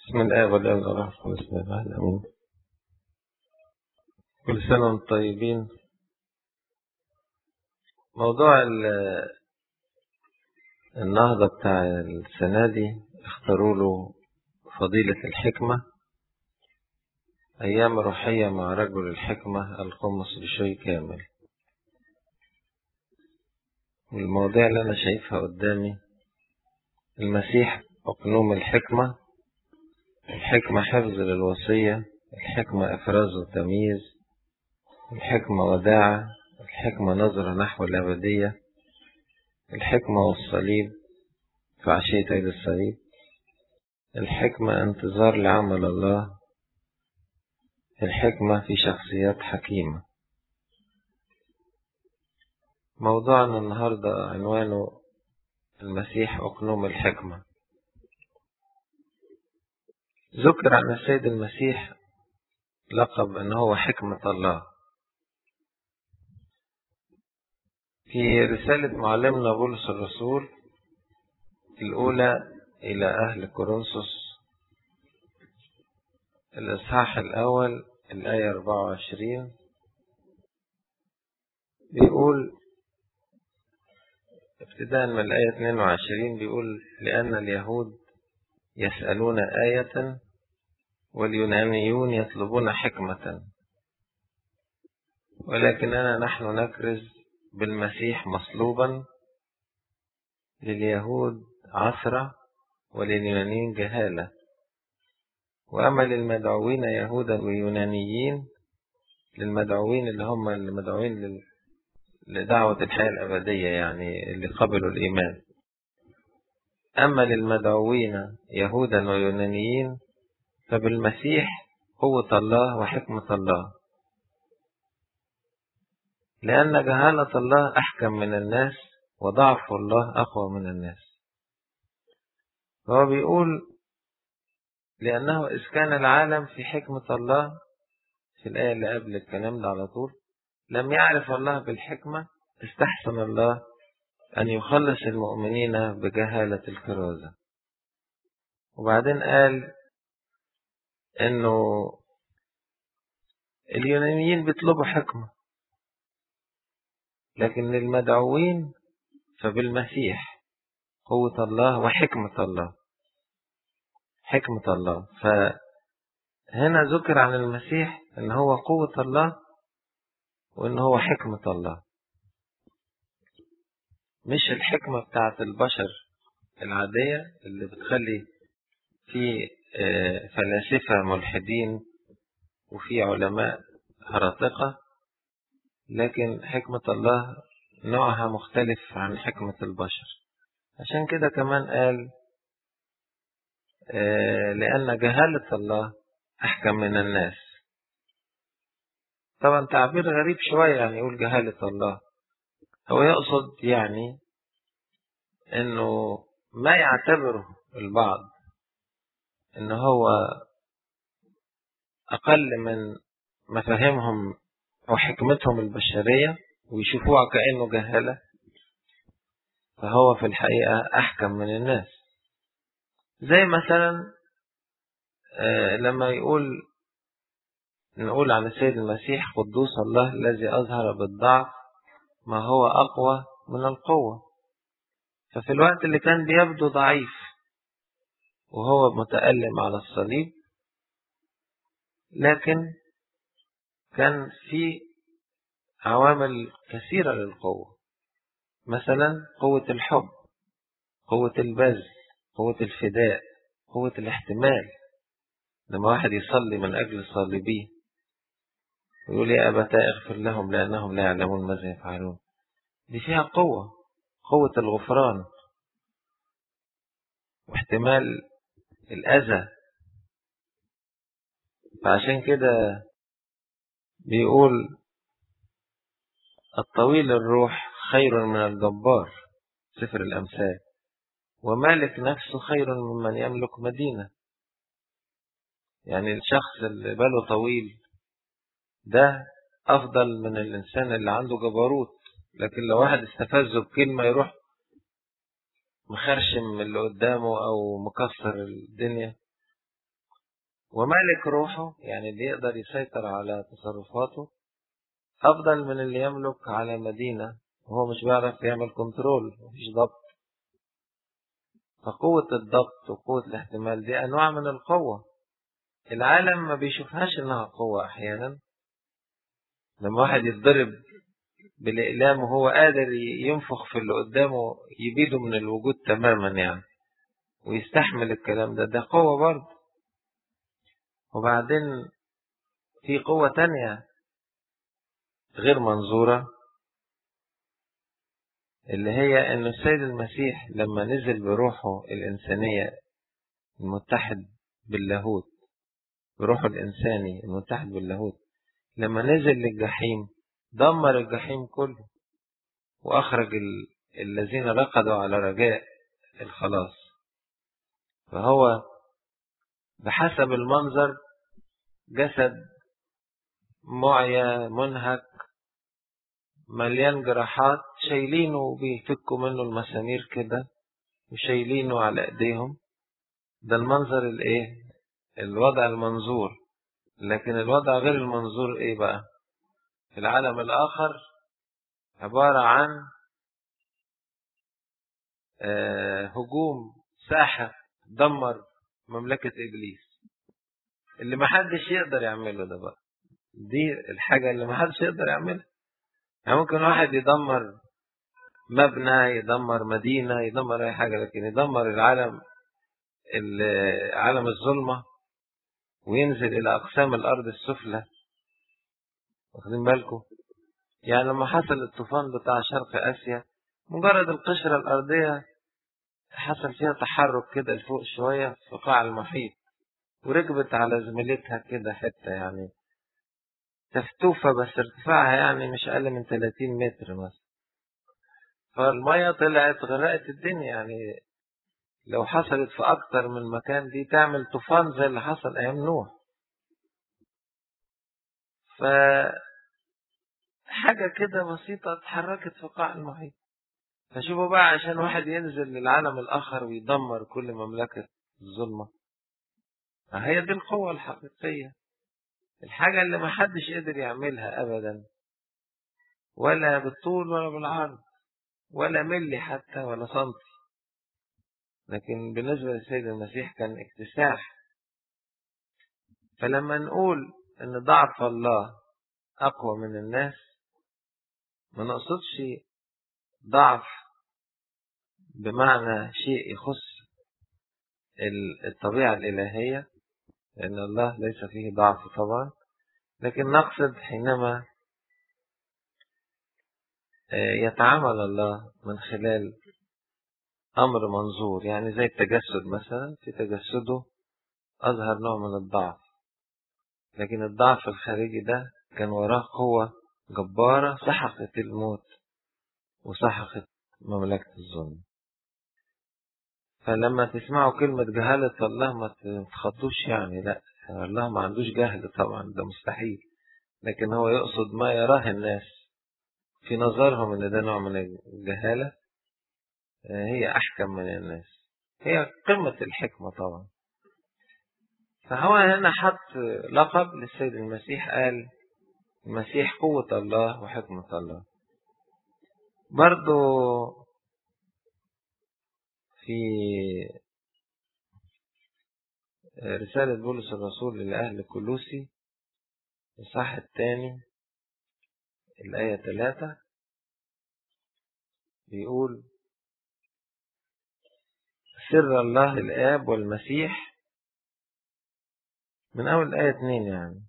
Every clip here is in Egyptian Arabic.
بسم الله والابن والروح القدس بسم الله امين كل سنة وانتم طيبين موضوع ال- النهضة بتاع السنة دي اختاروا له فضيلة الحكمة أيام روحية مع رجل الحكمة القمص بشوي كامل والمواضيع اللي أنا شايفها قدامي المسيح أقنوم الحكمة الحكمة حفظ للوصية الحكمة إفراز وتمييز الحكمة وداعة الحكمة نظرة نحو الأبدية الحكمة والصليب في عشية عيد الصليب الحكمة انتظار لعمل الله الحكمة في شخصيات حكيمة موضوعنا النهاردة عنوانه المسيح أقنوم الحكمة ذكر عن السيد المسيح لقب أنه هو حكمة الله في رسالة معلمنا بولس الرسول الأولى إلى أهل كورنثوس الإصحاح الأول الآية 24 بيقول ابتداء من الآية 22 بيقول لأن اليهود يسألون آية واليونانيون يطلبون حكمة ولكننا نحن نكرز بالمسيح مصلوبا لليهود عثرة ولليونانيين جهالة وأما للمدعوين يهودا ويونانيين للمدعوين اللي هم المدعوين لل... لدعوة الحياة الأبدية يعني اللي قبلوا الإيمان أما للمدعوين يهودا ويونانيين فبالمسيح قوة الله وحكمة الله لأن جهالة الله أحكم من الناس وضعف الله أقوى من الناس فهو بيقول لأنه إذ كان العالم في حكمة الله في الآية اللي قبل الكلام ده على طول لم يعرف الله بالحكمة استحسن الله أن يخلص المؤمنين بجهالة الكرازة وبعدين قال إنه اليونانيين بيطلبوا حكمة لكن المدعوين فبالمسيح قوة الله وحكمة الله حكمة الله فهنا ذكر عن المسيح ان هو قوة الله وان هو حكمة الله مش الحكمة بتاعت البشر العادية اللي بتخلي في فلاسفة ملحدين وفي علماء هرطقة لكن حكمة الله نوعها مختلف عن حكمة البشر عشان كده كمان قال لأن جهالة الله أحكم من الناس طبعا تعبير غريب شوية يعني يقول جهالة الله هو يقصد يعني انه ما يعتبره البعض ان هو اقل من مفاهيمهم او حكمتهم البشرية ويشوفوها كأنه جهالة فهو في الحقيقة احكم من الناس زي مثلا لما يقول نقول عن السيد المسيح قدوس الله الذي أظهر بالضعف ما هو أقوى من القوة ففي الوقت اللي كان بيبدو ضعيف وهو متألم على الصليب لكن كان في عوامل كثيرة للقوة مثلا قوة الحب قوة البذل قوة الفداء قوة الاحتمال لما واحد يصلي من أجل صالبيه ويقول يا أبتاء اغفر لهم لأنهم لا يعلمون ماذا يفعلون دي فيها قوة قوة الغفران واحتمال الأذى فعشان كده بيقول الطويل الروح خير من الجبار سفر الأمثال ومالك نفسه خير ممن يملك مدينة يعني الشخص اللي باله طويل ده أفضل من الإنسان اللي عنده جبروت لكن لو واحد استفزه بكلمة يروح مخرشم اللي قدامه أو مكسر الدنيا وملك روحه يعني اللي يقدر يسيطر على تصرفاته أفضل من اللي يملك على مدينة وهو مش بيعرف يعمل كنترول مفيش ضبط فقوة الضبط وقوة الاحتمال دي أنواع من القوة العالم ما بيشوفهاش إنها قوة أحيانا لما واحد يتضرب بالإقلام وهو قادر ينفخ في اللي قدامه يبيده من الوجود تماما يعني ويستحمل الكلام ده ده قوة برضه وبعدين في قوة تانية غير منظورة اللي هي أن السيد المسيح لما نزل بروحه الإنسانية المتحد باللاهوت بروحه الإنساني المتحد باللاهوت لما نزل للجحيم دمر الجحيم كله وأخرج الذين رقدوا على رجاء الخلاص فهو بحسب المنظر جسد معيا منهك مليان جراحات شايلينه وبيفكوا منه المسامير كده وشايلينه على ايديهم ده المنظر الايه الوضع المنظور لكن الوضع غير المنظور ايه بقى في العالم الاخر عبارة عن آه هجوم ساحر دمر مملكة ابليس اللي محدش يقدر يعمله ده بقى دي الحاجة اللي محدش يقدر يعملها يعني ممكن واحد يدمر مبنى يدمر مدينة يدمر أي حاجة لكن يدمر العالم عالم الظلمة وينزل إلى أقسام الأرض السفلى واخدين بالكم يعني لما حصل الطوفان بتاع شرق آسيا مجرد القشرة الأرضية حصل فيها تحرك كده لفوق شوية في قاع المحيط وركبت على زميلتها كده حتة يعني تفتوفة بس ارتفاعها يعني مش أقل من 30 متر مثلا فالمية طلعت غرقت الدنيا يعني لو حصلت في أكتر من مكان دي تعمل طوفان زي اللي حصل أيام نوح ف حاجة كده بسيطة اتحركت في قاع المحيط فشوفوا بقى عشان واحد ينزل للعالم الآخر ويدمر كل مملكة الظلمة هي دي القوة الحقيقية الحاجة اللي ما حدش قدر يعملها أبدا ولا بالطول ولا بالعرض ولا ملي حتى ولا سنتي لكن بالنسبة للسيد المسيح كان اكتساح فلما نقول ان ضعف الله اقوى من الناس ما نقصدش ضعف بمعنى شيء يخص الطبيعة الإلهية لأن الله ليس فيه ضعف طبعا لكن نقصد حينما يتعامل الله من خلال أمر منظور يعني زي التجسد مثلا في تجسده أظهر نوع من الضعف لكن الضعف الخارجي ده كان وراه قوة جبارة سحقت الموت وسحقت مملكة الظلم فلما تسمعوا كلمة جهالة الله ما تخطوش يعني لا الله ما عندوش جهل طبعا ده مستحيل لكن هو يقصد ما يراه الناس في نظرهم ان ده نوع من الجهالة هي احكم من الناس هي قمة الحكمة طبعا فهو هنا حط لقب للسيد المسيح قال المسيح قوة الله وحكمة الله برضو في رسالة بولس الرسول لأهل كلوسي الصح الثاني الآية ثلاثة بيقول سر الله الآب والمسيح من أول الآية اتنين يعني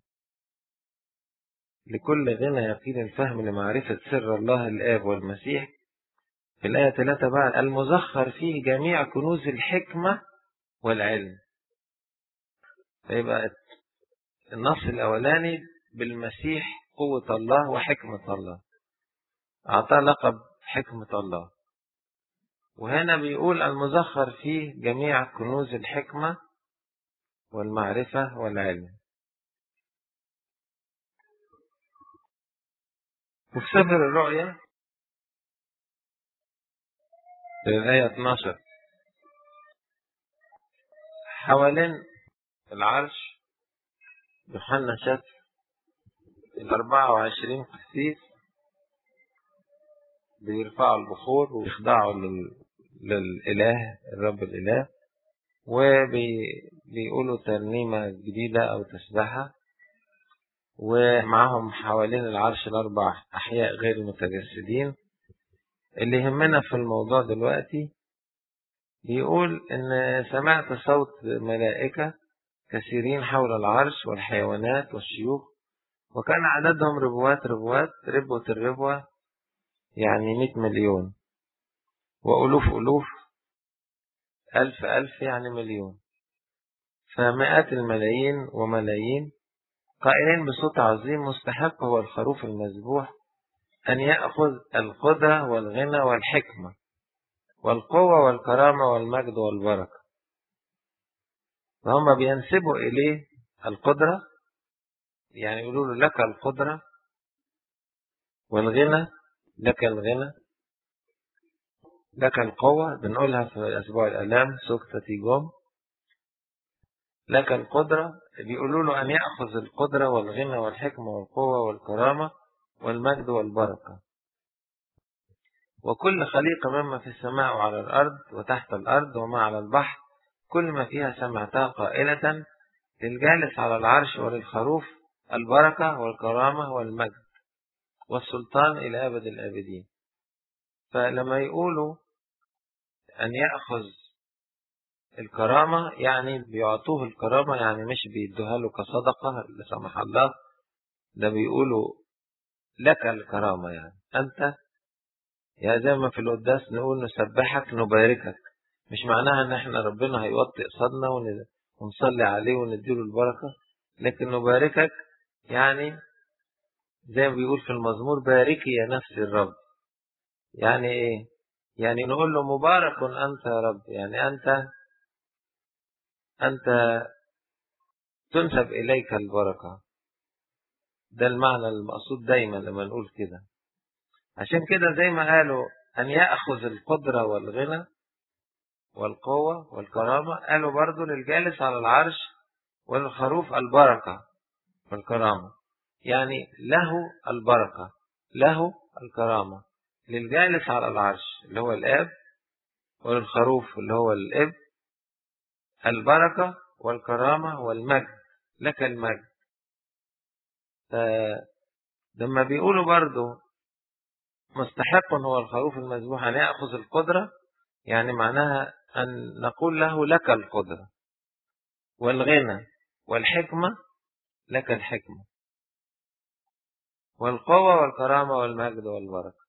لكل غنى يقين الفهم لمعرفة سر الله الآب والمسيح في الآية ثلاثة بقى المزخر فيه جميع كنوز الحكمة والعلم فيبقى النص الأولاني بالمسيح قوة الله وحكمة الله أعطاه لقب حكمة الله وهنا بيقول المزخر فيه جميع كنوز الحكمة والمعرفة والعلم وفي سفر الرؤيا في الآية 12 حوالين العرش يوحنا شاف ال 24 قسيس بيرفعوا البخور ويخضعوا لل... للإله الرب الإله وبيقولوا ترنيمة جديدة أو تسبحة ومعهم حوالين العرش الأربع أحياء غير متجسدين اللي يهمنا في الموضوع دلوقتي بيقول إن سمعت صوت ملائكة كثيرين حول العرش والحيوانات والشيوخ وكان عددهم ربوات ربوات ربوة الربوة يعني مئة مليون وألوف ألوف ألف ألف يعني مليون فمئات الملايين وملايين قائلين بصوت عظيم مستحق هو الخروف المذبوح أن يأخذ القدرة والغنى والحكمة والقوة والكرامة والمجد والبركة فهم بينسبوا إليه القدرة يعني يقولوا له لك القدرة والغنى لك الغنى لك القوة بنقولها في أسبوع الألام سكتة جوم لك القدرة بيقولوا له أن يأخذ القدرة والغنى والحكمة والقوة والكرامة والمجد والبركة وكل خليقة مما في السماء وعلى الأرض وتحت الأرض وما على البحر كل ما فيها سمعتها قائلة للجالس على العرش وللخروف البركة والكرامة والمجد والسلطان إلى أبد الآبدين فلما يقولوا أن يأخذ الكرامة يعني بيعطوه الكرامة يعني مش بيدوها له كصدقة لا سمح الله ده بيقولوا لك الكرامة يعني أنت يا زي ما في القداس نقول نسبحك نباركك مش معناها ان احنا ربنا هيوطي قصادنا ونصلي عليه ونديله البركة لكن نباركك يعني زي ما بيقول في المزمور باركي يا نفس الرب يعني ايه يعني نقول له مبارك انت يا رب يعني انت انت تنسب اليك البركة ده المعنى المقصود دايما لما نقول كده عشان كده زي ما قالوا ان يأخذ القدرة والغنى والقوة والكرامة قالوا برضو للجالس على العرش وللخروف البركة والكرامة يعني له البركة له الكرامة للجالس على العرش اللي هو الآب وللخروف اللي هو الإب البركة والكرامة والمجد لك المجد لما بيقولوا برضو مستحق هو الخروف المذبوح أن يأخذ القدرة يعني معناها أن نقول له لك القدرة والغنى والحكمة لك الحكمة والقوة والكرامة والمجد والبركة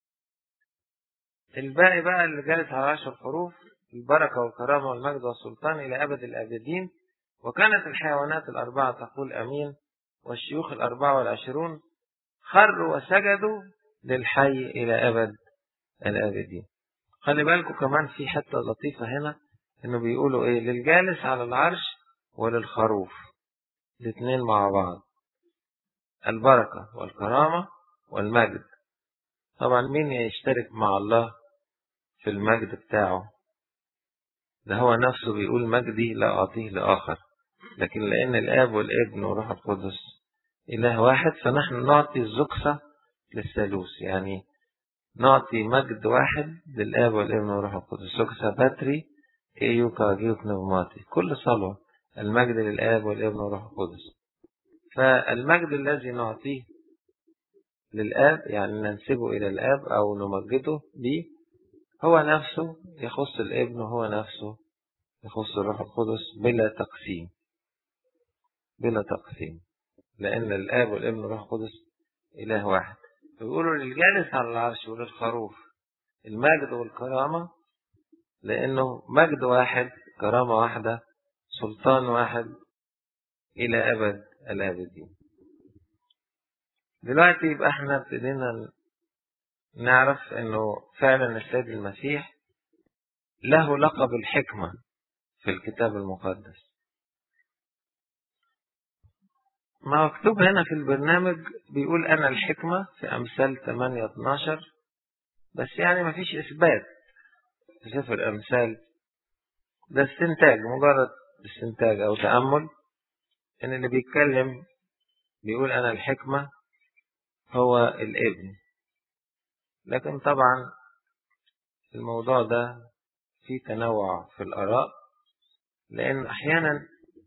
الباقي بقى اللي جالس على عشر حروف البركة والكرامة والمجد والسلطان إلى أبد الآبدين وكانت الحيوانات الأربعة تقول أمين والشيوخ الأربعة والعشرون خروا وسجدوا للحي إلى أبد الآبدين خلي بالكم كمان في حتة لطيفة هنا إنه بيقولوا إيه للجالس على العرش وللخروف الاثنين مع بعض البركة والكرامة والمجد طبعا مين يشترك مع الله في المجد بتاعه ده هو نفسه بيقول مجدي لا أعطيه لآخر لكن لأن الآب والابن والروح القدس إله واحد فنحن نعطي الزكسة للثالوث يعني نعطي مجد واحد للآب والابن والروح القدس زكسة باتري إيو كاجيو بنوماتي كل صلوة المجد للآب والابن والروح القدس فالمجد الذي نعطيه للآب يعني ننسبه إلى الآب أو نمجده به هو نفسه يخص الابن وهو نفسه يخص الروح القدس بلا تقسيم بلا تقسيم لأن الآب والابن والروح القدس إله واحد بيقولوا للجالس على العرش وللخروف المجد والكرامة لأنه مجد واحد كرامة واحدة سلطان واحد إلى أبد الآبدين دلوقتي يبقى احنا ابتدينا نعرف انه فعلا السيد المسيح له لقب الحكمة في الكتاب المقدس ما مكتوب هنا في البرنامج بيقول أنا الحكمة في أمثال 8 12 بس يعني ما فيش إثبات في سفر الأمثال ده استنتاج مجرد استنتاج أو تأمل ان اللي بيتكلم بيقول انا الحكمة هو الابن لكن طبعا الموضوع ده فيه تنوع في الآراء لأن أحيانا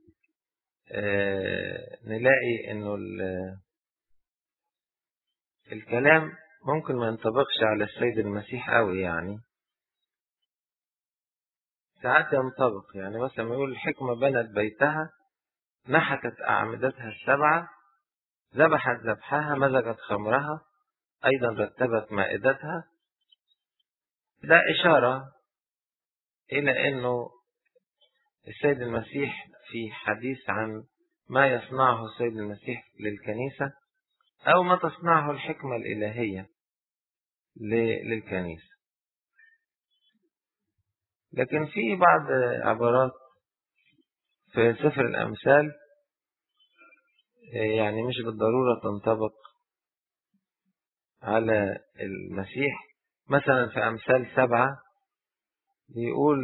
نلاقي أنه الكلام ممكن ما ينطبقش على السيد المسيح قوي يعني ساعات ينطبق يعني مثلا يقول الحكمة بنت بيتها نحتت أعمدتها السبعة ذبحت ذبحها مزجت خمرها أيضا رتبت مائدتها ده إشارة إلى أنه السيد المسيح في حديث عن ما يصنعه السيد المسيح للكنيسة أو ما تصنعه الحكمة الإلهية للكنيسة لكن في بعض عبارات في سفر الأمثال يعني مش بالضرورة تنطبق على المسيح مثلا في أمثال سبعة بيقول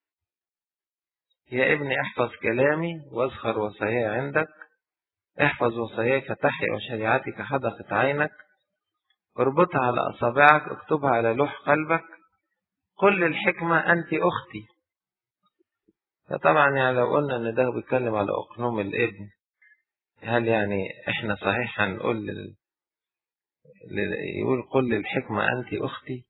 يا ابني احفظ كلامي واذخر وصاياي عندك احفظ وصاياي فتحي وشريعتي كحدقة عينك اربطها على أصابعك اكتبها على لوح قلبك قل الحكمة أنت أختي فطبعا يعني لو قلنا ان ده بيتكلم على أقنوم الابن هل يعني احنا صحيح هنقول لل... لل... يقول قل للحكمة أنت أختي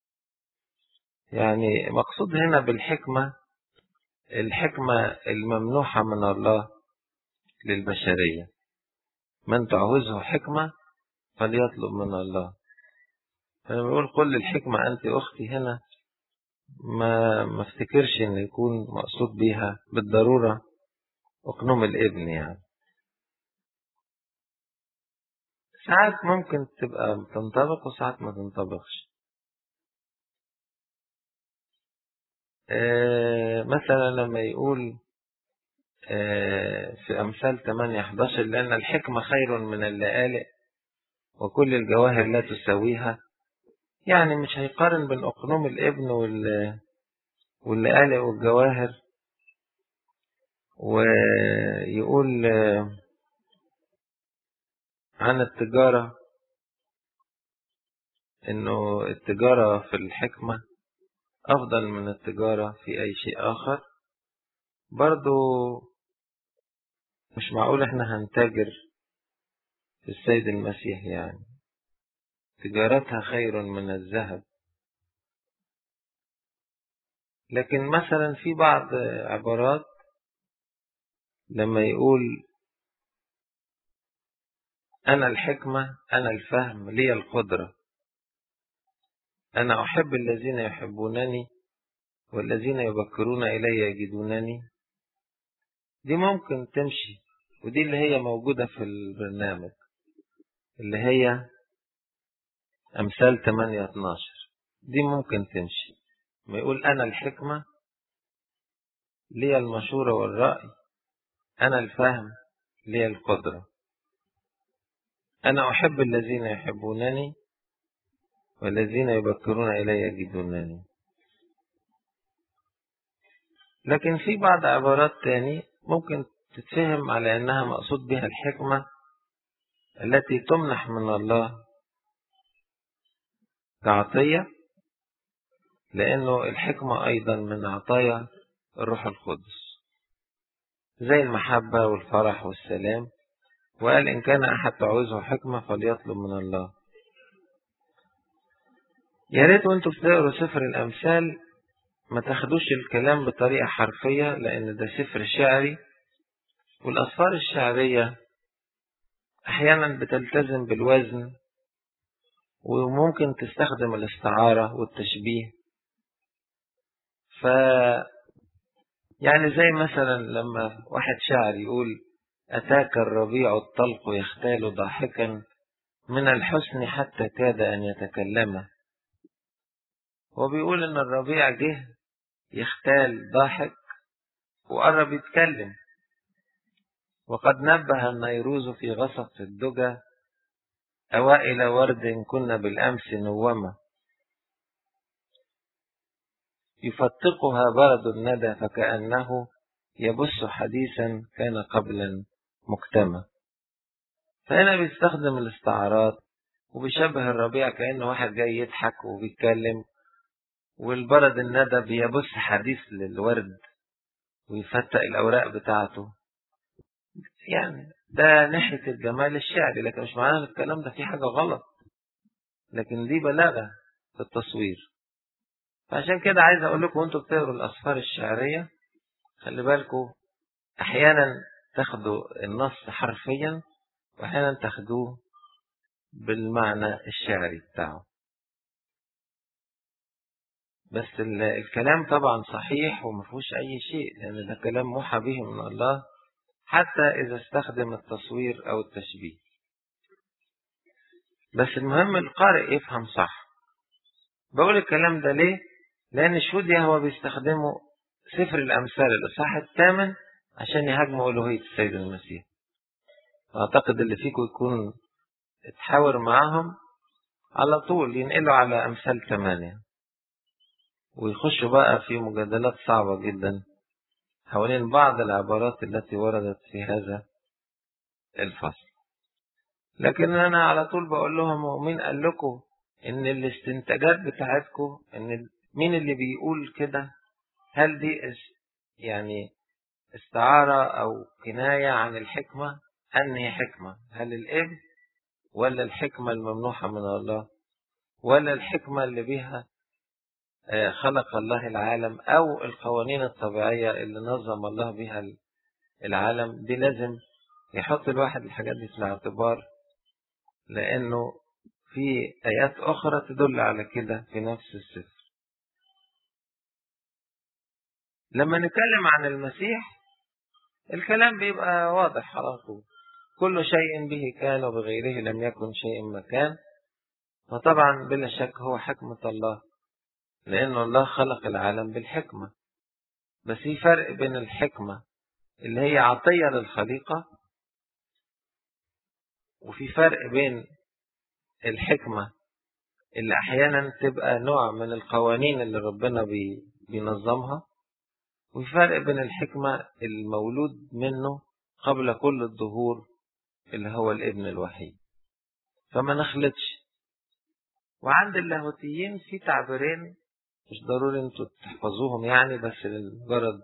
يعني مقصود هنا بالحكمة الحكمة الممنوحة من الله للبشرية من تعوزه حكمة فليطلب من الله فلما يقول قل للحكمة أنت أختي هنا ما ما افتكرش ان يكون مقصود بيها بالضرورة أقنوم الابن يعني ساعات ممكن تبقى تنطبق وساعات ما تنطبقش آه مثلا لما يقول آه في أمثال 8 11 لأن الحكمة خير من اللآلئ وكل الجواهر لا تساويها يعني مش هيقارن بين أقنوم الابن وال واللآلئ والجواهر ويقول عن التجارة انه التجارة في الحكمة افضل من التجارة في اي شيء اخر برضو مش معقول احنا هنتاجر في السيد المسيح يعني تجارتها خير من الذهب لكن مثلا في بعض عبارات لما يقول أنا الحكمة أنا الفهم لي القدرة أنا أحب الذين يحبونني والذين يبكرون إلي يجدونني دي ممكن تمشي ودي اللي هي موجودة في البرنامج اللي هي أمثال 8 12 دي ممكن تمشي ما يقول أنا الحكمة لي المشورة والرأي أنا الفهم لي القدرة أنا أحب الذين يحبونني والذين يبكرون إلي يجدونني لكن في بعض عبارات تاني ممكن تتفهم على أنها مقصود بها الحكمة التي تمنح من الله كعطية لأنه الحكمة أيضا من عطايا الروح القدس زي المحبة والفرح والسلام وقال إن كان أحد تعوزه حكمة فليطلب من الله يا ريت وانتوا بتقروا سفر الأمثال ما تاخدوش الكلام بطريقة حرفية لأن ده سفر شعري والأسفار الشعرية أحيانا بتلتزم بالوزن وممكن تستخدم الاستعارة والتشبيه ف يعني زي مثلا لما واحد شاعر يقول أتاك الربيع الطلق يختال ضاحكا من الحسن حتى كاد أن يتكلم هو بيقول إن الربيع جه يختال ضاحك وقرب يتكلم وقد نبه النيروز في غسق الدجى أوائل ورد كنا بالأمس نومة يفتقها برد الندى فكأنه يبث حديثا كان قبلا مجتمع فهنا بيستخدم الاستعارات وبيشبه الربيع كأنه واحد جاي يضحك وبيتكلم والبرد الندى بيبث حديث للورد ويفتق الأوراق بتاعته يعني ده ناحية الجمال الشعري لكن مش معناه ان الكلام ده فيه حاجة غلط لكن دي بلاغة في التصوير فعشان كده عايز اقول لكم وانتوا بتقروا الاسفار الشعرية خلي بالكم احيانا تاخدوا النص حرفيا واحيانا تاخدوه بالمعنى الشعري بتاعه بس الكلام طبعا صحيح وما فيهوش اي شيء لان ده كلام موحى به من الله حتى اذا استخدم التصوير او التشبيه بس المهم القارئ يفهم صح بقول الكلام ده ليه لان شوديا هو بيستخدمه سفر الامثال الاصحاح الثامن عشان يهاجموا الوهيه السيد المسيح اعتقد اللي فيكم يكون اتحاور معاهم على طول ينقلوا على امثال ثمانية ويخشوا بقى في مجادلات صعبة جدا حوالين بعض العبارات التي وردت في هذا الفصل لكن انا على طول بقول لهم مين قال لكم ان الاستنتاجات بتاعتكم ان مين اللي بيقول كده هل دي يعني استعارة او كناية عن الحكمة انهي حكمة هل الابن ولا الحكمة الممنوحة من الله ولا الحكمة اللي بها خلق الله العالم أو القوانين الطبيعية اللي نظم الله بها العالم دي لازم يحط الواحد الحاجات دي في الاعتبار لأنه في آيات أخرى تدل على كده في نفس السفر لما نتكلم عن المسيح الكلام بيبقى واضح على طول كل شيء به كان وبغيره لم يكن شيء مكان وطبعا بلا شك هو حكمة الله لأن الله خلق العالم بالحكمة بس في فرق بين الحكمة اللي هي عطية للخليقة وفي فرق بين الحكمة اللي أحيانا تبقى نوع من القوانين اللي ربنا بينظمها وفي فرق بين الحكمة المولود منه قبل كل الظهور اللي هو الابن الوحيد فما نخلطش وعند اللاهوتيين في تعبيرين مش ضروري انتوا تحفظوهم يعني بس لمجرد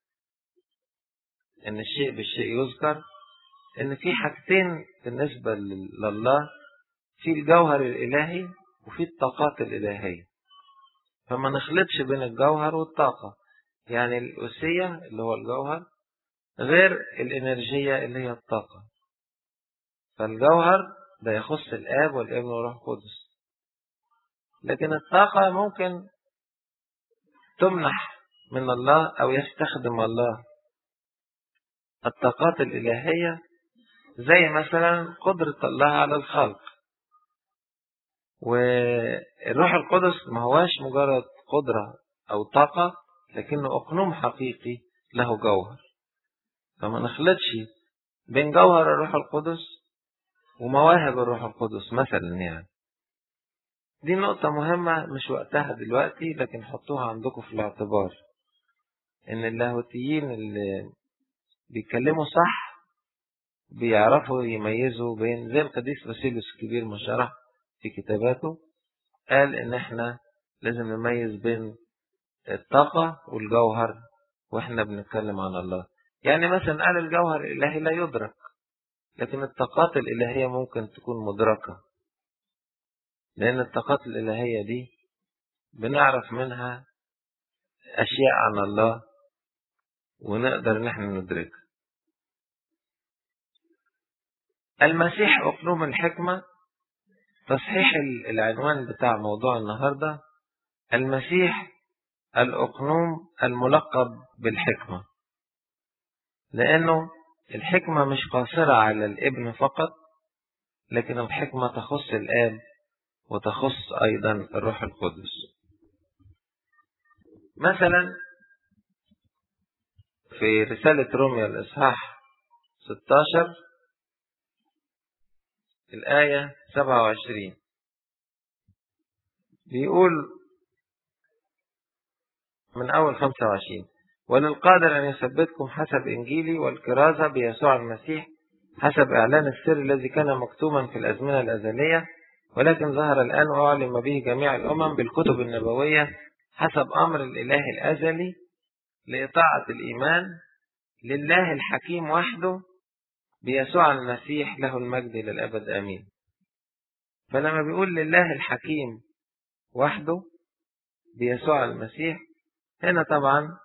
ان الشيء بالشيء يذكر ان في حاجتين بالنسبة لله في الجوهر الالهي وفي الطاقات الالهية فما نخلطش بين الجوهر والطاقة يعني الأسية اللي هو الجوهر غير الإنرجية اللي هي الطاقة فالجوهر ده يخص الآب والابن والروح القدس لكن الطاقة ممكن تمنح من الله أو يستخدم الله الطاقات الإلهية زي مثلا قدرة الله على الخلق والروح القدس ما هواش مجرد قدرة أو طاقة لكنه أقنوم حقيقي له جوهر فما نخلطش بين جوهر الروح القدس ومواهب الروح القدس مثلا يعني دي نقطة مهمة مش وقتها دلوقتي لكن حطوها عندكم في الاعتبار ان اللاهوتيين اللي بيتكلموا صح بيعرفوا يميزوا بين زي القديس باسيليوس الكبير ما شرح في كتاباته قال ان احنا لازم نميز بين الطاقة والجوهر واحنا بنتكلم عن الله يعني مثلا قال الجوهر الالهي لا يدرك لكن الطاقات الالهية ممكن تكون مدركة لأن الطاقات الإلهية دي بنعرف منها أشياء عن الله ونقدر نحن ندركها المسيح أقلوم الحكمة تصحيح العنوان بتاع موضوع النهاردة المسيح الأقنوم الملقب بالحكمة لأنه الحكمة مش قاصرة على الابن فقط لكن الحكمة تخص الآب وتخص أيضا الروح القدس مثلا في رسالة روميا الإصحاح 16 الآية 27 بيقول من أول 25 وللقادر أن يثبتكم حسب إنجيلي والكرازة بيسوع المسيح حسب إعلان السر الذي كان مكتوما في الأزمنة الأزلية ولكن ظهر الآن وأعلم به جميع الأمم بالكتب النبوية حسب أمر الإله الأزلي لإطاعة الإيمان لله الحكيم وحده بيسوع المسيح له المجد للأبد آمين فلما بيقول لله الحكيم وحده بيسوع المسيح هنا طبعا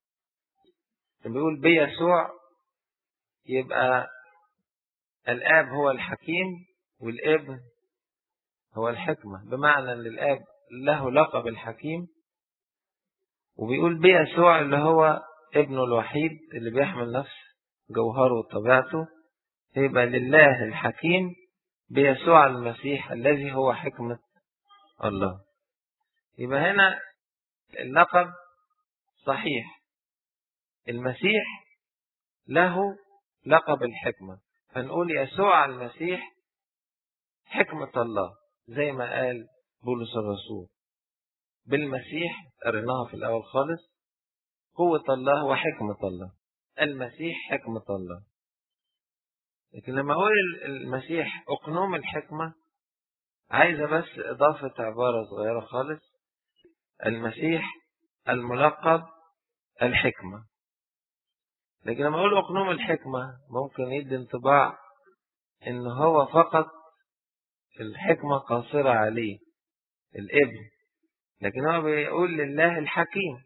بيقول بيسوع يبقى الآب هو الحكيم والابن هو الحكمة بمعنى أن الآب له لقب الحكيم وبيقول بيسوع اللي هو ابنه الوحيد اللي بيحمل نفس جوهره وطبيعته يبقى لله الحكيم بيسوع المسيح الذي هو حكمة الله يبقى هنا اللقب صحيح المسيح له لقب الحكمة فنقول يسوع المسيح حكمة الله زي ما قال بولس الرسول بالمسيح قريناها في الأول خالص قوة الله وحكمة الله المسيح حكمة الله لكن لما أقول المسيح أقنوم الحكمة عايزة بس إضافة عبارة صغيرة خالص المسيح الملقب الحكمة لكن لما أقول أقنوم الحكمة ممكن يدي انطباع إن هو فقط الحكمة قاصرة عليه الابن لكن هو بيقول لله الحكيم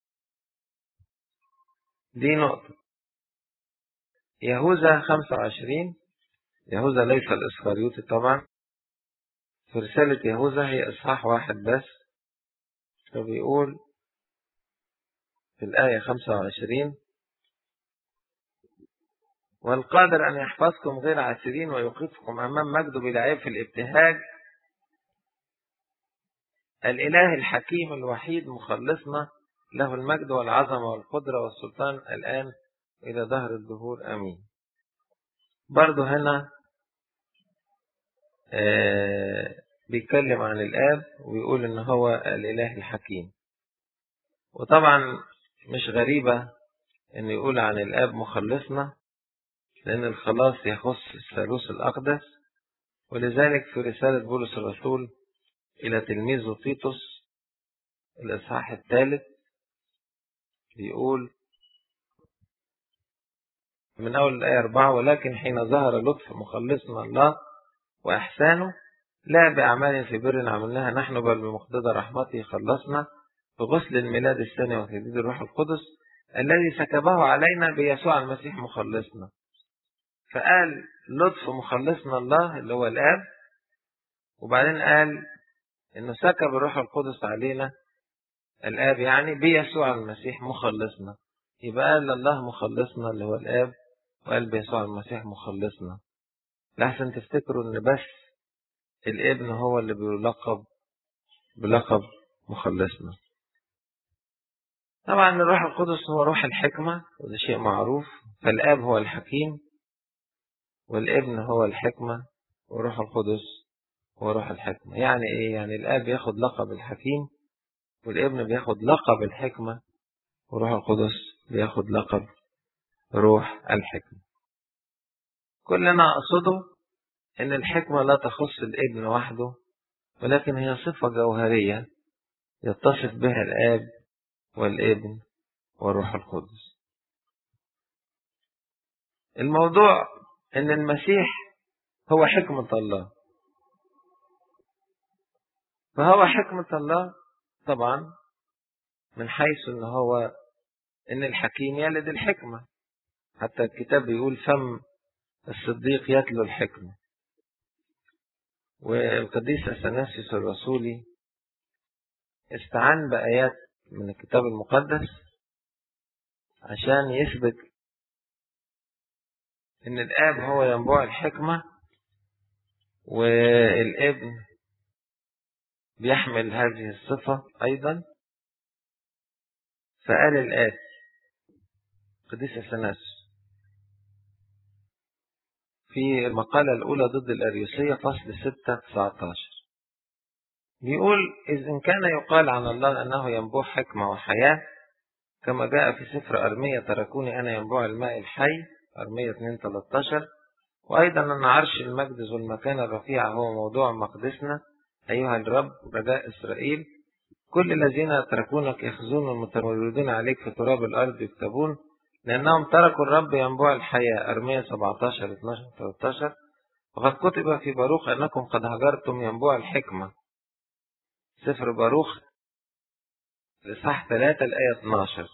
دي نقطة يهوذا 25 يهوذا ليس الإسخاريوطي طبعا في رسالة يهوذا هي إصحاح واحد بس فبيقول في الآية 25 والقادر أن يحفظكم غير عاسرين ويوقفكم أمام مجده بلا عيب في الابتهاج الإله الحكيم الوحيد مخلصنا له المجد والعظمة والقدرة والسلطان الآن إلى ظهر الدهور أمين برضو هنا آه بيتكلم عن الآب ويقول إن هو الإله الحكيم وطبعا مش غريبة إن يقول عن الآب مخلصنا لأن الخلاص يخص الثالوث الأقدس ولذلك في رسالة بولس الرسول إلى تلميذه تيتوس الإصحاح الثالث بيقول من أول الآية أربعة ولكن حين ظهر لطف مخلصنا الله وإحسانه لا بأعمال في بر عملناها نحن بل بمقتضى رحمته خلصنا بغسل الميلاد الثاني وتجديد الروح القدس الذي سكبه علينا بيسوع المسيح مخلصنا فقال لطف مخلصنا الله اللي هو الآب وبعدين قال إنه سكب الروح القدس علينا الآب يعني بيسوع المسيح مخلصنا يبقى قال الله مخلصنا اللي هو الآب وقال بيسوع المسيح مخلصنا لحسن تفتكروا إن بس الابن هو اللي بيلقب بلقب مخلصنا طبعا الروح القدس هو روح الحكمة وده شيء معروف فالآب هو الحكيم والابن هو الحكمة وروح القدس هو روح الحكمة يعني ايه يعني الآب ياخد لقب الحكيم والابن بياخد لقب الحكمة وروح القدس بياخد لقب روح الحكمة كل اللي أنا أقصده إن الحكمة لا تخص الابن وحده ولكن هي صفة جوهرية يتصف بها الآب والابن والروح القدس الموضوع ان المسيح هو حكمة الله فهو حكمة الله طبعا من حيث ان هو ان الحكيم يلد الحكمة حتى الكتاب بيقول فم الصديق يتلو الحكمة والقديس أثناسيوس الرسولي استعان بآيات من الكتاب المقدس عشان يثبت ان الاب هو ينبوع الحكمة والابن بيحمل هذه الصفة ايضا فقال الآتي قديس الثناس في المقالة الأولى ضد الأريوسية فصل 6 19 بيقول إذ إن كان يقال عن الله أنه ينبوع حكمة وحياة كما جاء في سفر أرمية تركوني أنا ينبوع الماء الحي أرمية 2 13 وأيضا أن عرش المجد ذو المكان الرفيع هو موضوع مقدسنا أيها الرب رجاء إسرائيل كل الذين يتركونك يخزون المتمردون عليك في تراب الأرض يكتبون لأنهم تركوا الرب ينبوع الحياة أرمية 17 12 13 وقد كتب في باروخ أنكم قد هجرتم ينبوع الحكمة سفر باروخ لصح 3 الآية 12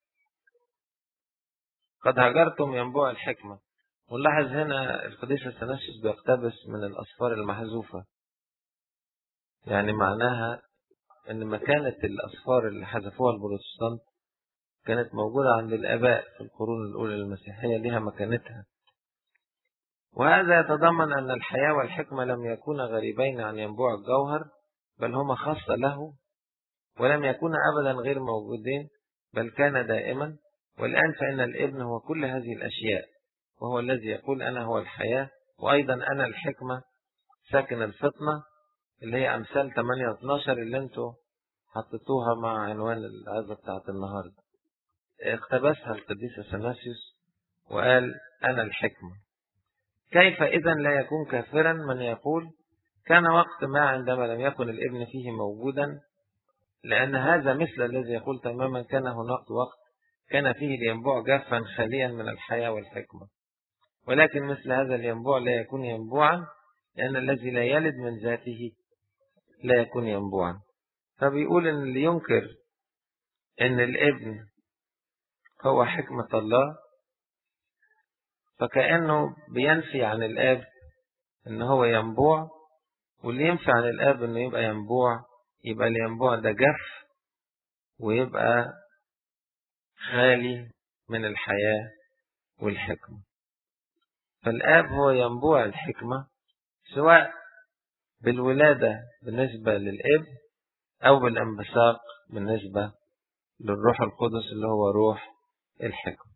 قد هجرتم ينبوع الحكمة ونلاحظ هنا القديس الثناسيوس بيقتبس من الأسفار المحذوفة يعني معناها ان مكانة الأسفار اللي حذفوها البروتستانت كانت موجودة عند الآباء في القرون الأولى المسيحية لها مكانتها وهذا يتضمن أن الحياة والحكمة لم يكونا غريبين عن ينبوع الجوهر بل هما خاصة له ولم يكونا أبدا غير موجودين بل كان دائما والآن فإن الابن هو كل هذه الأشياء وهو الذي يقول أنا هو الحياة وأيضا أنا الحكمة ساكن الفطنة اللي هي أمثال 8 12 اللي انتوا حطيتوها مع عنوان العزة بتاعت النهاردة اقتبسها القديس اثناسيوس وقال أنا الحكمة كيف إذا لا يكون كافرا من يقول كان وقت ما عندما لم يكن الابن فيه موجودا لأن هذا مثل الذي يقول تماما كان هناك وقت كان فيه الينبوع جافا خاليا من الحياة والحكمة ولكن مثل هذا الينبوع لا يكون ينبوعا لأن الذي لا يلد من ذاته لا يكون ينبوعا فبيقول ان اللي ينكر ان الابن هو حكمة الله فكأنه بينفي عن الاب ان هو ينبوع واللي ينفي عن الاب انه يبقى ينبوع يبقى الينبوع ده جف ويبقى خالي من الحياة والحكمة فالآب هو ينبوع الحكمة سواء بالولادة بالنسبة للابن أو بالانبثاق بالنسبة للروح القدس اللي هو روح الحكمة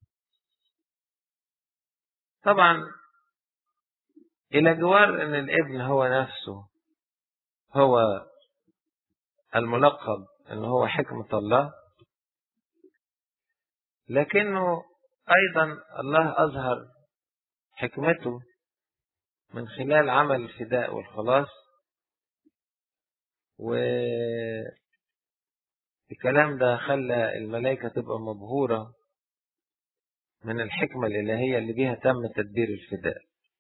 طبعا إلى جوار أن الابن هو نفسه هو الملقب أنه هو حكمة الله لكنه أيضا الله أظهر حكمته من خلال عمل الفداء والخلاص والكلام ده خلى الملائكة تبقى مبهورة من الحكمة الإلهية اللي بيها تم تدبير الفداء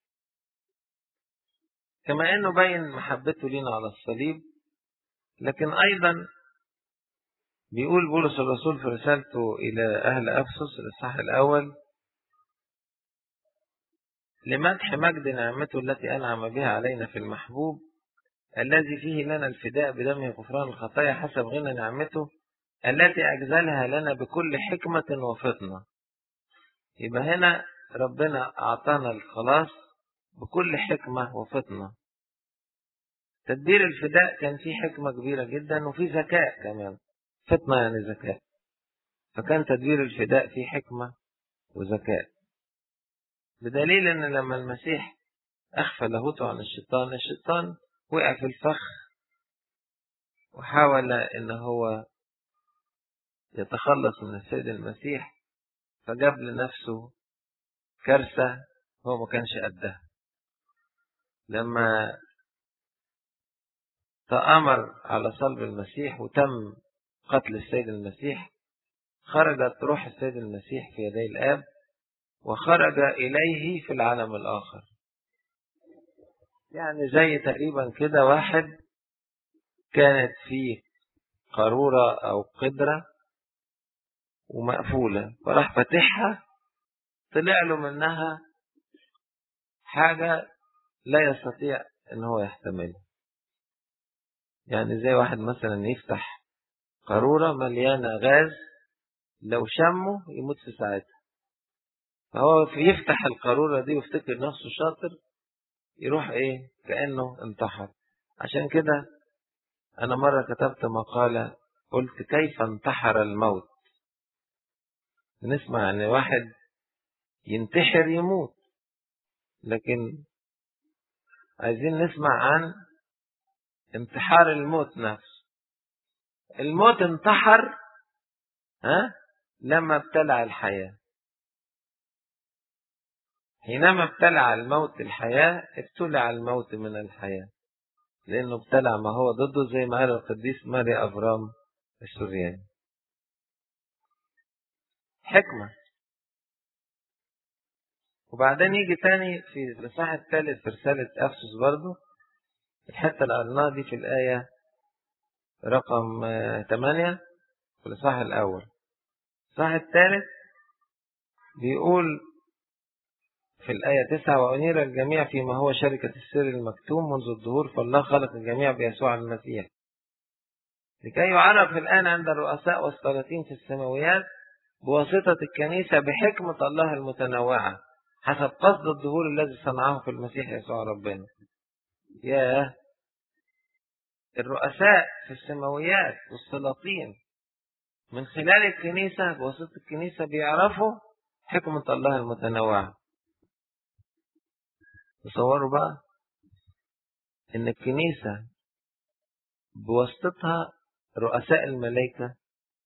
كما أنه بين محبته لنا على الصليب لكن أيضا بيقول بولس الرسول في رسالته إلى أهل أفسس الإصحاح الأول لمدح مجد نعمته التي أنعم بها علينا في المحبوب الذي فيه لنا الفداء بدمه غفران الخطايا حسب غنى نعمته التي أجزلها لنا بكل حكمة وفطنة يبقى هنا ربنا أعطانا الخلاص بكل حكمة وفطنة تدبير الفداء كان فيه حكمة كبيرة جدا وفيه ذكاء كمان فطنة يعني ذكاء فكان تدبير الفداء فيه حكمة وذكاء بدليل ان لما المسيح اخفى لاهوته عن الشيطان الشيطان وقع في الفخ وحاول ان هو يتخلص من السيد المسيح فجاب لنفسه كارثة هو ما كانش قدها لما تأمر على صلب المسيح وتم قتل السيد المسيح خرجت روح السيد المسيح في يدي الآب وخرج إليه في العالم الآخر يعني زي تقريبا كده واحد كانت فيه قارورة أو قدرة ومقفولة فراح فاتحها طلع له منها حاجة لا يستطيع ان هو يحتملها يعني زي واحد مثلا يفتح قارورة مليانة غاز لو شمه يموت في ساعتها فهو يفتح القارورة دي ويفتكر نفسه شاطر يروح ايه كأنه انتحر عشان كده انا مرة كتبت مقالة قلت كيف انتحر الموت نسمع ان واحد ينتحر يموت لكن عايزين نسمع عن انتحار الموت نفسه الموت انتحر ها لما ابتلع الحياة حينما ابتلع الموت الحياة ابتلع الموت من الحياة لأنه ابتلع ما هو ضده زي ما قال القديس ماري أفرام السورياني حكمة وبعدين يجي تاني في الإصحاح الثالث في رسالة أفسس برضه الحتة اللي قريناها دي في الآية رقم 8 في الإصحاح الأول الإصحاح الثالث بيقول في الآية 9 وأنير الجميع فيما هو شركة السر المكتوم منذ الظهور فالله خلق الجميع بيسوع المسيح لكي يعرف الآن عند الرؤساء والسلاطين في السماويات بواسطة الكنيسة بحكمة الله المتنوعة حسب قصد الظهور الذي صنعه في المسيح يسوع ربنا ياه الرؤساء في السماويات والسلاطين من خلال الكنيسة بواسطة الكنيسة بيعرفوا حكمة الله المتنوعة تصوروا بقى ان الكنيسة بواسطتها رؤساء الملائكة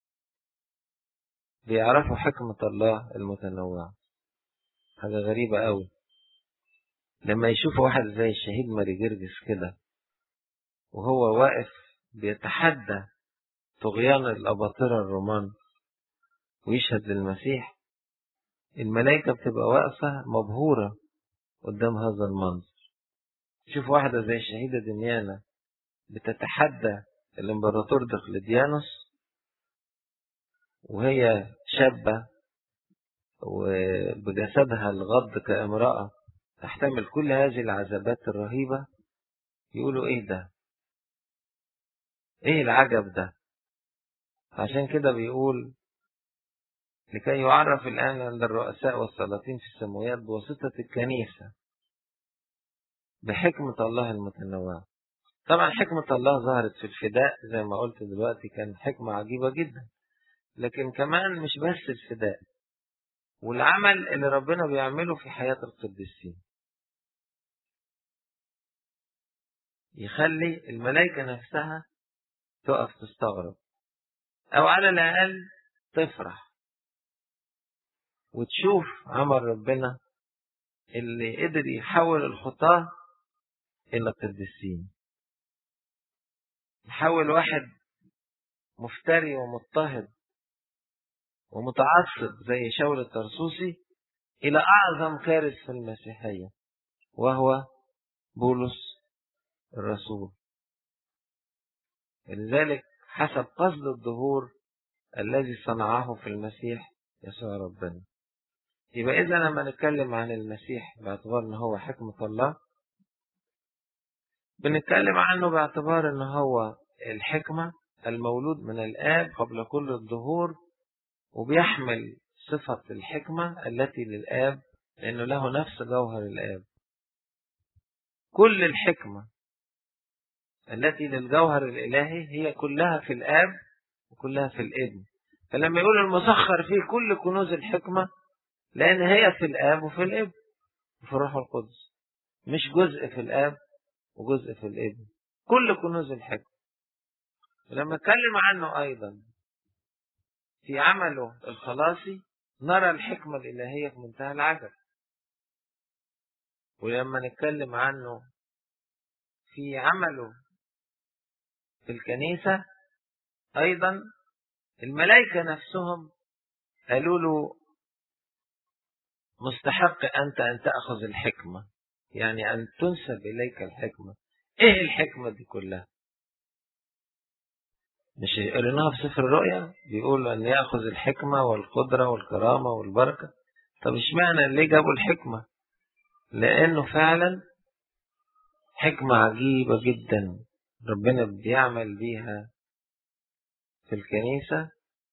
بيعرفوا حكمة الله المتنوعة حاجة غريبة قوي لما يشوف واحد زي الشهيد ماري جرجس كده وهو واقف بيتحدى طغيان الأباطرة الرومان ويشهد للمسيح الملائكة بتبقى واقفة مبهورة قدام هذا المنظر شوف واحدة زي الشهيدة دميانة بتتحدى الامبراطور دقلديانوس وهي شابة وبجسدها الغض كامرأة تحتمل كل هذه العذابات الرهيبة يقولوا ايه ده ايه العجب ده عشان كده بيقول لكي يعرف الآن عند الرؤساء والسلاطين في السماوات بواسطة الكنيسة بحكمة الله المتنوعة طبعا حكمة الله ظهرت في الفداء زي ما قلت دلوقتي كان حكمة عجيبة جدا لكن كمان مش بس الفداء والعمل اللي ربنا بيعمله في حياة القديسين يخلي الملائكة نفسها تقف تستغرب أو على الأقل تفرح وتشوف عمل ربنا اللي قدر يحول الخطاة إلى قديسين يحول واحد مفتري ومضطهد ومتعصب زي شاول الترسوسي إلى أعظم كارث في المسيحية وهو بولس الرسول لذلك حسب قصد الظهور الذي صنعه في المسيح يسوع ربنا يبقى إذا لما نتكلم عن المسيح باعتبار أنه هو حكمة الله بنتكلم عنه باعتبار أنه هو الحكمة المولود من الآب قبل كل الظهور وبيحمل صفة الحكمة التي للآب لأنه له نفس جوهر الآب كل الحكمة التي للجوهر الإلهي هي كلها في الآب وكلها في الابن فلما يقول المسخر فيه كل كنوز الحكمة لأن هي في الآب وفي الابن وفي الروح القدس مش جزء في الآب وجزء في الابن كل كنوز الحكمة ولما اتكلم عنه أيضا في عمله الخلاصي نرى الحكمة الإلهية في منتهى العجب ولما نتكلم عنه في عمله في الكنيسة أيضا الملائكة نفسهم قالوا له مستحق أنت أن تأخذ الحكمة يعني أن تنسب إليك الحكمة إيه الحكمة دي كلها مش قريناها في سفر الرؤيا بيقول أن يأخذ الحكمة والقدرة والكرامة والبركة طب اشمعنى ليه جابوا الحكمة لأنه فعلا حكمة عجيبة جدا ربنا بيعمل بيها في الكنيسة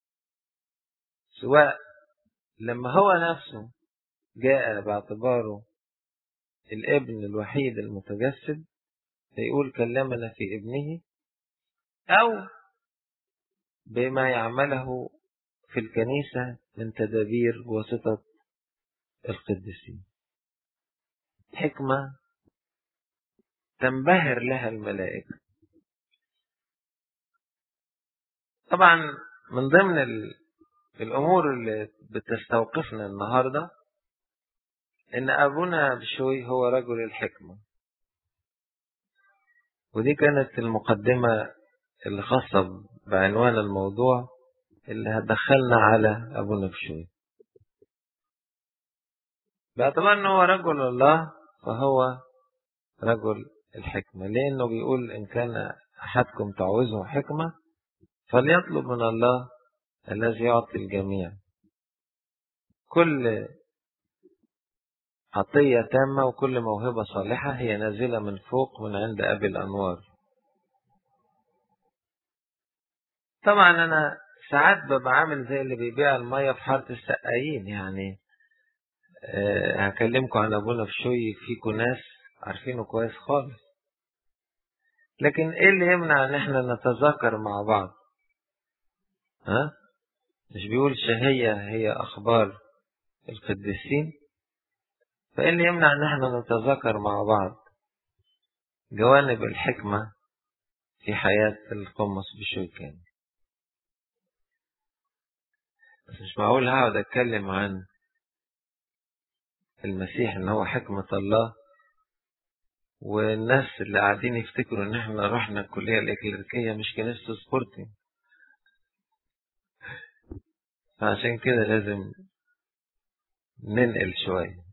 سواء لما هو نفسه جاء باعتباره الابن الوحيد المتجسد فيقول كلمنا في ابنه أو بما يعمله في الكنيسة من تدابير بواسطة القديسين حكمة تنبهر لها الملائكة طبعا من ضمن الأمور اللي بتستوقفنا النهاردة إن أبونا بشوي هو رجل الحكمة ودي كانت المقدمة اللي خاصة بعنوان الموضوع اللي هتدخلنا على أبونا بشوي باعتبار أنه هو رجل الله فهو رجل الحكمة لأنه بيقول إن كان أحدكم تعوزه حكمة فليطلب من الله الذي يعطي الجميع كل عطية تامة وكل موهبة صالحة هي نازلة من فوق من عند أبي الأنوار طبعا أنا ساعات ببقى عامل زي اللي بيبيع المية في حارة السقايين يعني أه هكلمكم عن أبونا في شوي فيكم ناس عارفينه كويس خالص لكن ايه اللي يمنع ان احنا نتذاكر مع بعض ها مش بيقول شهية هي اخبار القديسين فايه اللي يمنع ان احنا نتذاكر مع بعض جوانب الحكمة في حياة القمص بشوي كامل بس مش معقول هقعد اتكلم عن المسيح ان هو حكمة الله والناس اللي قاعدين يفتكروا ان احنا رحنا الكلية الإكليريكية مش كنيسة سبورتنج فعشان كده لازم ننقل شوية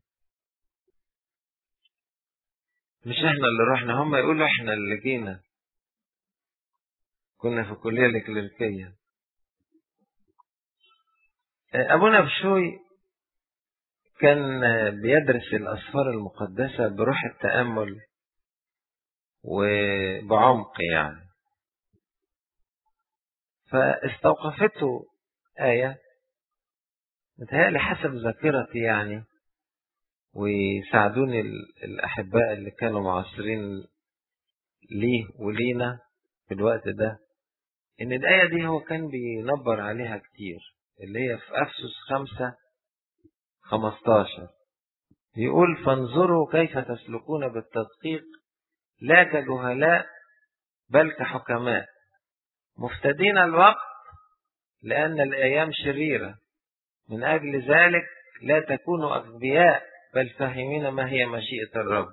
مش احنا اللي رحنا هم يقولوا احنا اللي جينا كنا في الكلية الإكليريكية أبونا بشوي كان بيدرس الأسفار المقدسة بروح التأمل وبعمق يعني فاستوقفته آية متهيألي حسب ذاكرتي يعني ويساعدوني الأحباء اللي كانوا معاصرين ليه ولينا في الوقت ده إن الآية دي هو كان بينبر عليها كتير اللي هي في أفسس خمسة خمستاشر يقول فانظروا كيف تسلكون بالتدقيق لا كجهلاء بل كحكماء مفتدين الوقت لأن الأيام شريرة من أجل ذلك لا تكونوا أغبياء بل فاهمين ما هي مشيئة الرب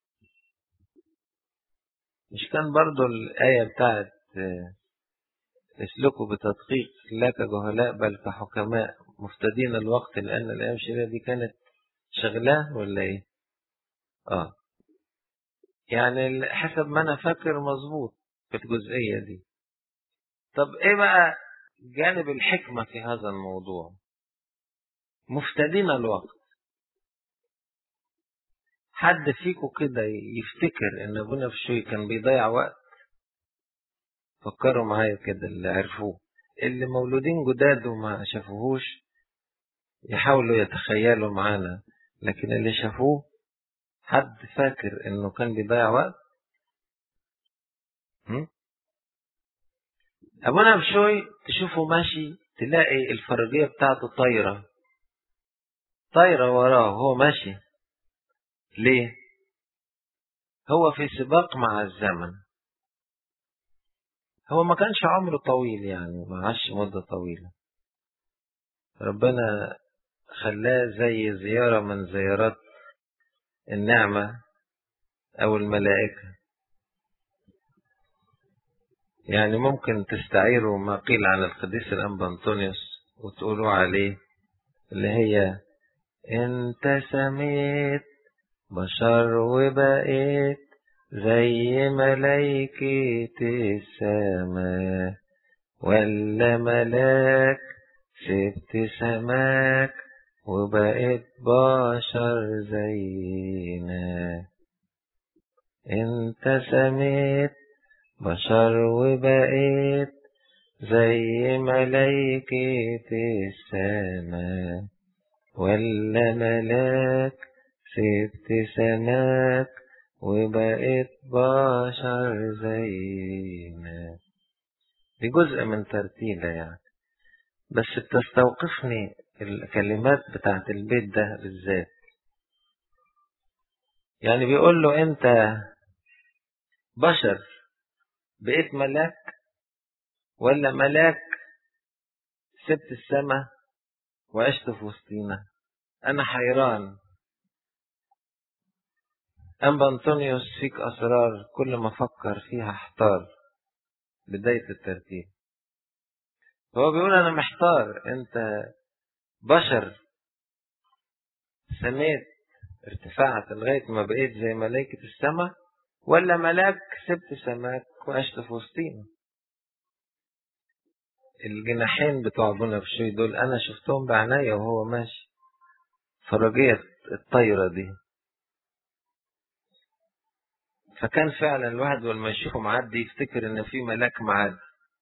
مش كان برضو الآية بتاعت اسلكوا بتدقيق لا كجهلاء بل كحكماء مفتدين الوقت لأن الأيام الشريرة دي كانت شغلاه ولا إيه؟ آه يعني حسب ما أنا فاكر مظبوط في الجزئية دي طب إيه بقى جانب الحكمة في هذا الموضوع مفتدين الوقت حد فيكم كده يفتكر ان ابونا في شوي كان بيضيع وقت فكروا معايا كده اللي عرفوه اللي مولودين جداد وما شافوهوش يحاولوا يتخيلوا معانا لكن اللي شافوه حد فاكر انه كان بيضيع وقت ابونا بشوي تشوفه ماشي تلاقي الفرجية بتاعته طايرة طايرة وراه وهو ماشي ليه هو في سباق مع الزمن هو ما كانش عمره طويل يعني ما عاش مدة طويلة ربنا خلاه زي زيارة من زيارات النعمة أو الملائكة يعني ممكن تستعيروا ما قيل عن القديس الأنبا أنطونيوس وتقولوا عليه اللي هي انت سميت بشر وبقيت زي ملايكة السماء ولا ملاك سبت سماك وبقيت بشر زينا انت سميت بشر وبقيت زي ملايكة السماء ولا ملاك سبت سماك وبقيت بشر زينا دي جزء من ترتيلة يعني بس بتستوقفني الكلمات بتاعت البيت ده بالذات يعني بيقول له انت بشر بقيت ملاك ولا ملاك سبت السماء وعشت في وسطينا انا حيران أنبا أنطونيوس فيك أسرار كل ما فكر فيها احتار بداية الترتيب هو بيقول أنا محتار أنت بشر سميت ارتفعت لغاية ما بقيت زي ملائكة السماء ولا ملاك سبت سماك وعشت في وسطينا الجناحين بتوع ابونا بشوي دول انا شفتهم بعناية وهو ماشي فرجية الطايرة دي فكان فعلا الواحد لما يشوفه معدي يفتكر ان في ملاك معدي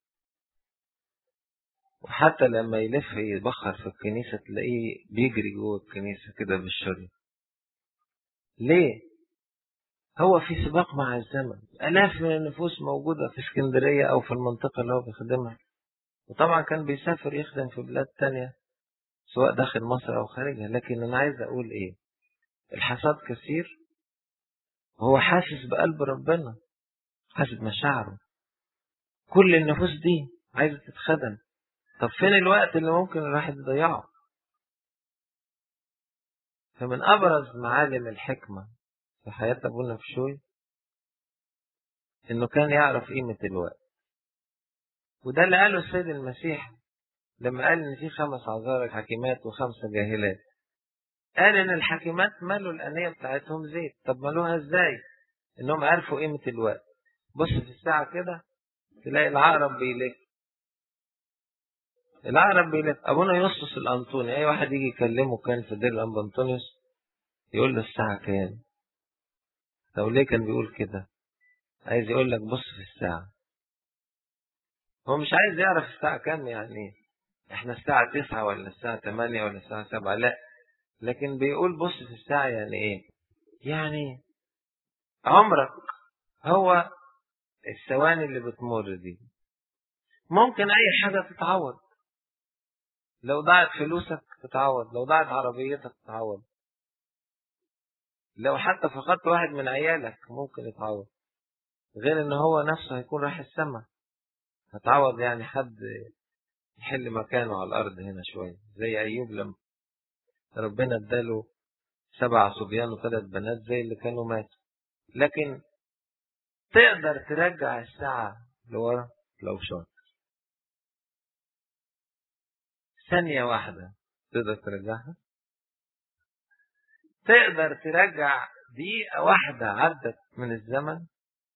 وحتى لما يلف يبخر في الكنيسة تلاقيه بيجري جوه الكنيسة كده بالشري ليه؟ هو في سباق مع الزمن آلاف من النفوس موجودة في اسكندرية أو في المنطقة اللي هو بيخدمها وطبعا كان بيسافر يخدم في بلاد تانية سواء داخل مصر أو خارجها لكن أنا عايز أقول إيه الحصاد كثير هو حاسس بقلب ربنا حاسس بمشاعره كل النفوس دي عايزة تتخدم طب فين الوقت اللي ممكن الواحد يضيعه فمن أبرز معالم الحكمة في حياة أبونا بشوي إنه كان يعرف قيمة الوقت وده اللي قاله السيد المسيح لما قال إن في خمس عذارى حكيمات وخمسة جاهلات قال إن الحكيمات مالوا الأنية بتاعتهم زيت طب مالوها إزاي؟ إنهم عرفوا قيمة الوقت بص في الساعة كده تلاقي العقرب بيلف العقرب بيلف أبونا يوسف الأنطوني أي واحد يجي يكلمه كان في دير الأنبا أنطونيوس يقول له الساعة كام طب ليه كان بيقول كده عايز يقول لك بص في الساعة هو مش عايز يعرف الساعة كام يعني احنا الساعة تسعة ولا الساعة تمانية ولا الساعة سبعة لا لكن بيقول بص في الساعة يعني ايه يعني عمرك هو الثواني اللي بتمر دي ممكن اي حاجة تتعوض لو ضاعت فلوسك تتعوض لو ضاعت عربيتك تتعوض لو حتى فقدت واحد من عيالك ممكن يتعوض غير ان هو نفسه هيكون راح السما هتعوض يعني حد يحل مكانه على الارض هنا شوية زي ايوب لما ربنا اداله سبع صبيان وثلاث بنات زي اللي كانوا ماتوا لكن تقدر ترجع الساعة لورا لو شاطر ثانية واحدة تقدر ترجعها تقدر ترجع دقيقة واحدة عدت من الزمن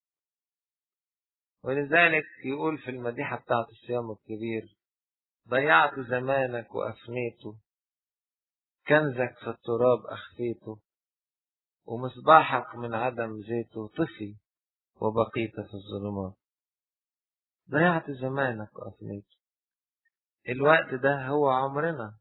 ولذلك يقول في المديحة بتاعة الصيام الكبير ضيعت زمانك وأفنيته كنزك في التراب أخفيته ومصباحك من عدم زيته طفي وبقيت في الظلمات ضيعت زمانك وأفنيته الوقت ده هو عمرنا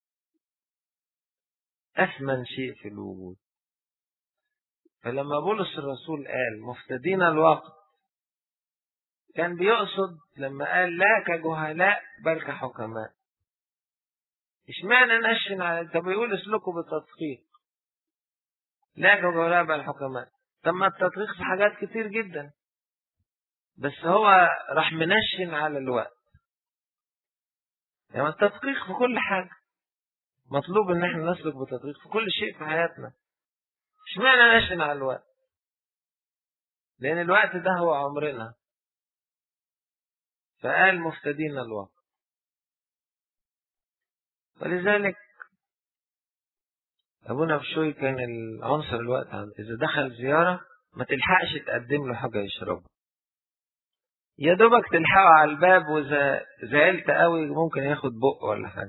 أثمن شيء في الوجود فلما بولس الرسول قال مفتدين الوقت كان بيقصد لما قال لا كجهلاء بل كحكماء اشمعنى نشن على طب يقول اسلكوا بالتدقيق لا كجهلاء بل حكماء طب ما التدقيق في حاجات كتير جدا بس هو راح منشن على الوقت يعني التدقيق في كل حاجة مطلوب ان احنا نسلك بتدقيق في كل شيء في حياتنا اشمعنى نشن على الوقت لان الوقت ده هو عمرنا فقال مفتدين الوقت ولذلك أبونا بشوي كان العنصر الوقت عنده إذا دخل زيارة ما تلحقش تقدم له حاجة يشربها يا دوبك تلحقه على الباب وإذا زعلت قوي ممكن ياخد بق ولا حاجة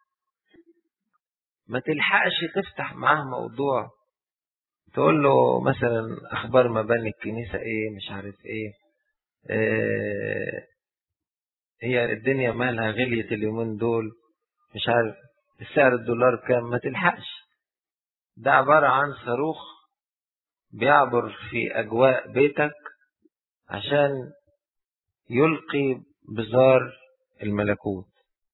ما تلحقش تفتح معاه موضوع تقول له مثلا أخبار مباني الكنيسة إيه مش عارف إيه, إيه هي الدنيا مالها غليت اليومين دول مش عارف السعر الدولار كام ما تلحقش ده عبارة عن صاروخ بيعبر في أجواء بيتك عشان يلقي بزار الملكوت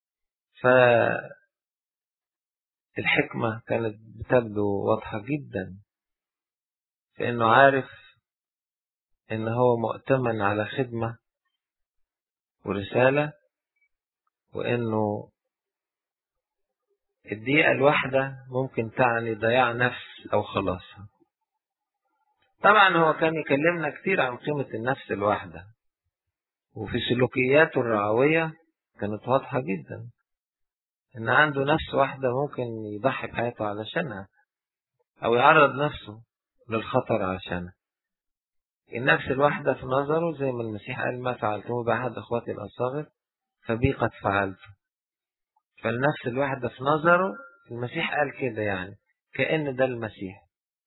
فالحكمة كانت بتبدو واضحة جدا في انه عارف ان هو مؤتمن على خدمة ورسالة وانه الدقيقة الواحدة ممكن تعني ضياع نفس او خلاصها طبعا هو كان يكلمنا كتير عن قيمة النفس الواحدة وفي سلوكياته الرعوية كانت واضحة جدا إن عنده نفس واحدة ممكن يضحي بحياته علشانها أو يعرض نفسه للخطر عشانها النفس الواحدة في نظره زي ما المسيح قال ما فعلته بأحد أخواتي الأصاغر فبي قد فعلته فالنفس الواحدة في نظره المسيح قال كده يعني كأن ده المسيح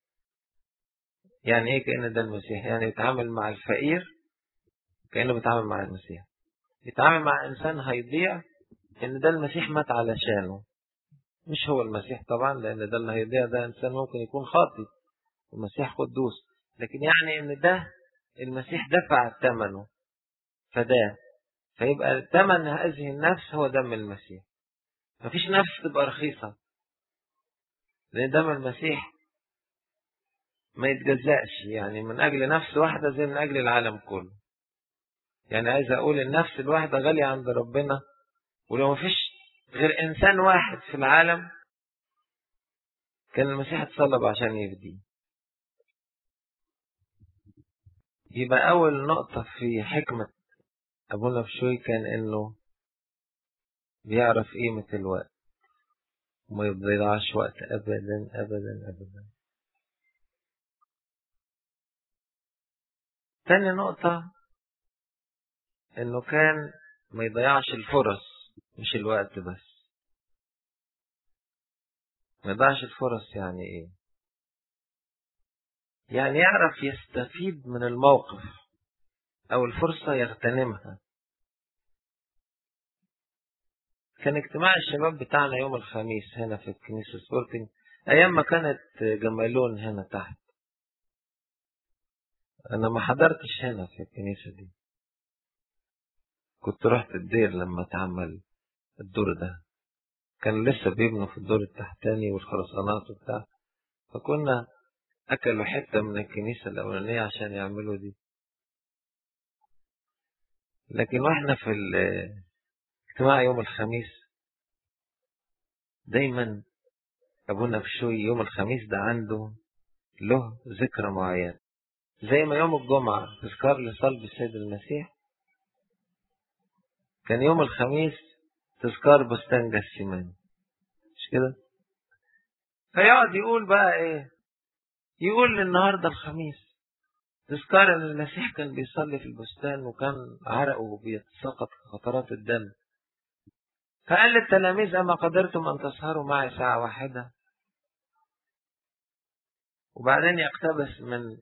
يعني ايه كأن ده المسيح يعني يتعامل مع الفقير كأنه بيتعامل مع المسيح يتعامل مع إنسان هيضيع إن ده المسيح مات علشانه مش هو المسيح طبعا لأن ده اللي هيضيع ده إنسان ممكن يكون خاطي المسيح قدوس لكن يعني إن ده المسيح دفع ثمنه فده فيبقى ثمن هذه النفس هو دم المسيح مفيش نفس تبقى رخيصة لأن دم المسيح ما يتجزأش يعني من أجل نفس واحدة زي من أجل العالم كله يعني عايز أقول النفس الواحدة غالية عند ربنا ولو ما فيش غير إنسان واحد في العالم كان المسيح اتصلب عشان يفديه يبقى أول نقطة في حكمة أبونا بشوي كان إنه بيعرف قيمة الوقت وما يضيعش وقت أبدا أبدا أبدا تاني نقطة إنه كان ما يضيعش الفرص مش الوقت بس ما يضيعش الفرص يعني إيه يعني يعرف يستفيد من الموقف أو الفرصة يغتنمها كان اجتماع الشباب بتاعنا يوم الخميس هنا في الكنيسة سبورتنج أيام ما كانت جمالون هنا تحت أنا ما حضرتش هنا في الكنيسة دي كنت رحت الدير لما اتعمل الدور ده كان لسه بيبنوا في الدور التحتاني والخرسانات وبتاع فكنا أكلوا حتة من الكنيسة الأولانية عشان يعملوا دي لكن واحنا في اجتماع يوم الخميس دايما أبونا بشوي يوم الخميس ده عنده له ذكرى معينة زي ما يوم الجمعة تذكار لصلب السيد المسيح كان يوم الخميس تذكار بستان جسيمان مش كده فيقعد يقول بقى ايه يقول النهارده الخميس تذكار ان المسيح كان بيصلي في البستان وكان عرقه بيتساقط قطرات الدم فقال للتلاميذ أما قدرتم أن تسهروا معي ساعة واحدة وبعدين يقتبس من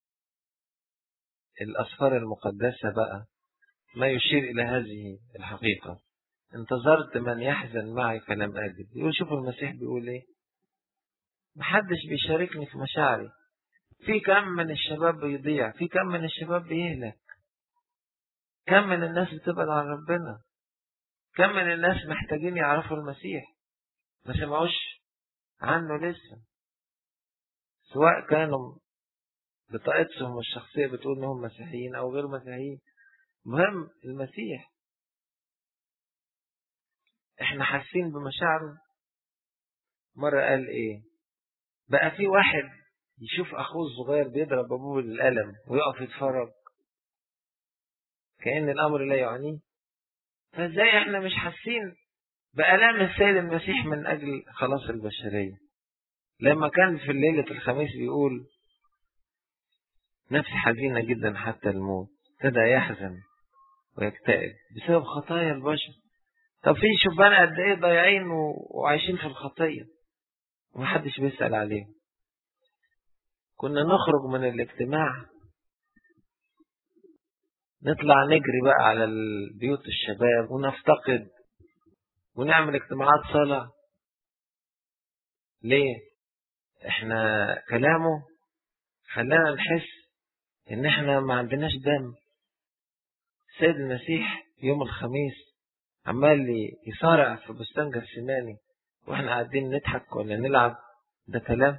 الأسفار المقدسة بقى ما يشير إلى هذه الحقيقة انتظرت من يحزن معي فلم أجد يقول شوفوا المسيح بيقول إيه محدش بيشاركني في مشاعري في كم من الشباب بيضيع في كم من الشباب بيهلك كم من الناس بتبعد عن ربنا كم من الناس محتاجين يعرفوا المسيح ما سمعوش عنه لسه سواء كانوا بطاقتهم الشخصية بتقول انهم مسيحيين او غير مسيحيين مهم المسيح احنا حاسين بمشاعره مرة قال ايه بقى في واحد يشوف اخوه الصغير بيضرب ابوه بالقلم ويقف يتفرج كأن الامر لا يعنيه فازاي احنا مش حاسين بألام السيد المسيح من أجل خلاص البشرية لما كان في ليلة الخميس بيقول نفسي حزينة جدا حتى الموت ابتدى يحزن ويكتئب بسبب خطايا البشر طب في شبان قد ايه ضايعين وعايشين في الخطية ومحدش بيسأل عليهم كنا نخرج من الاجتماع نطلع نجري بقى على بيوت الشباب ونفتقد ونعمل اجتماعات صلاة ليه احنا كلامه خلانا نحس ان احنا ما عندناش دم السيد المسيح يوم الخميس عمال يصارع في بستان جرسماني واحنا قاعدين نضحك ولا نلعب ده كلام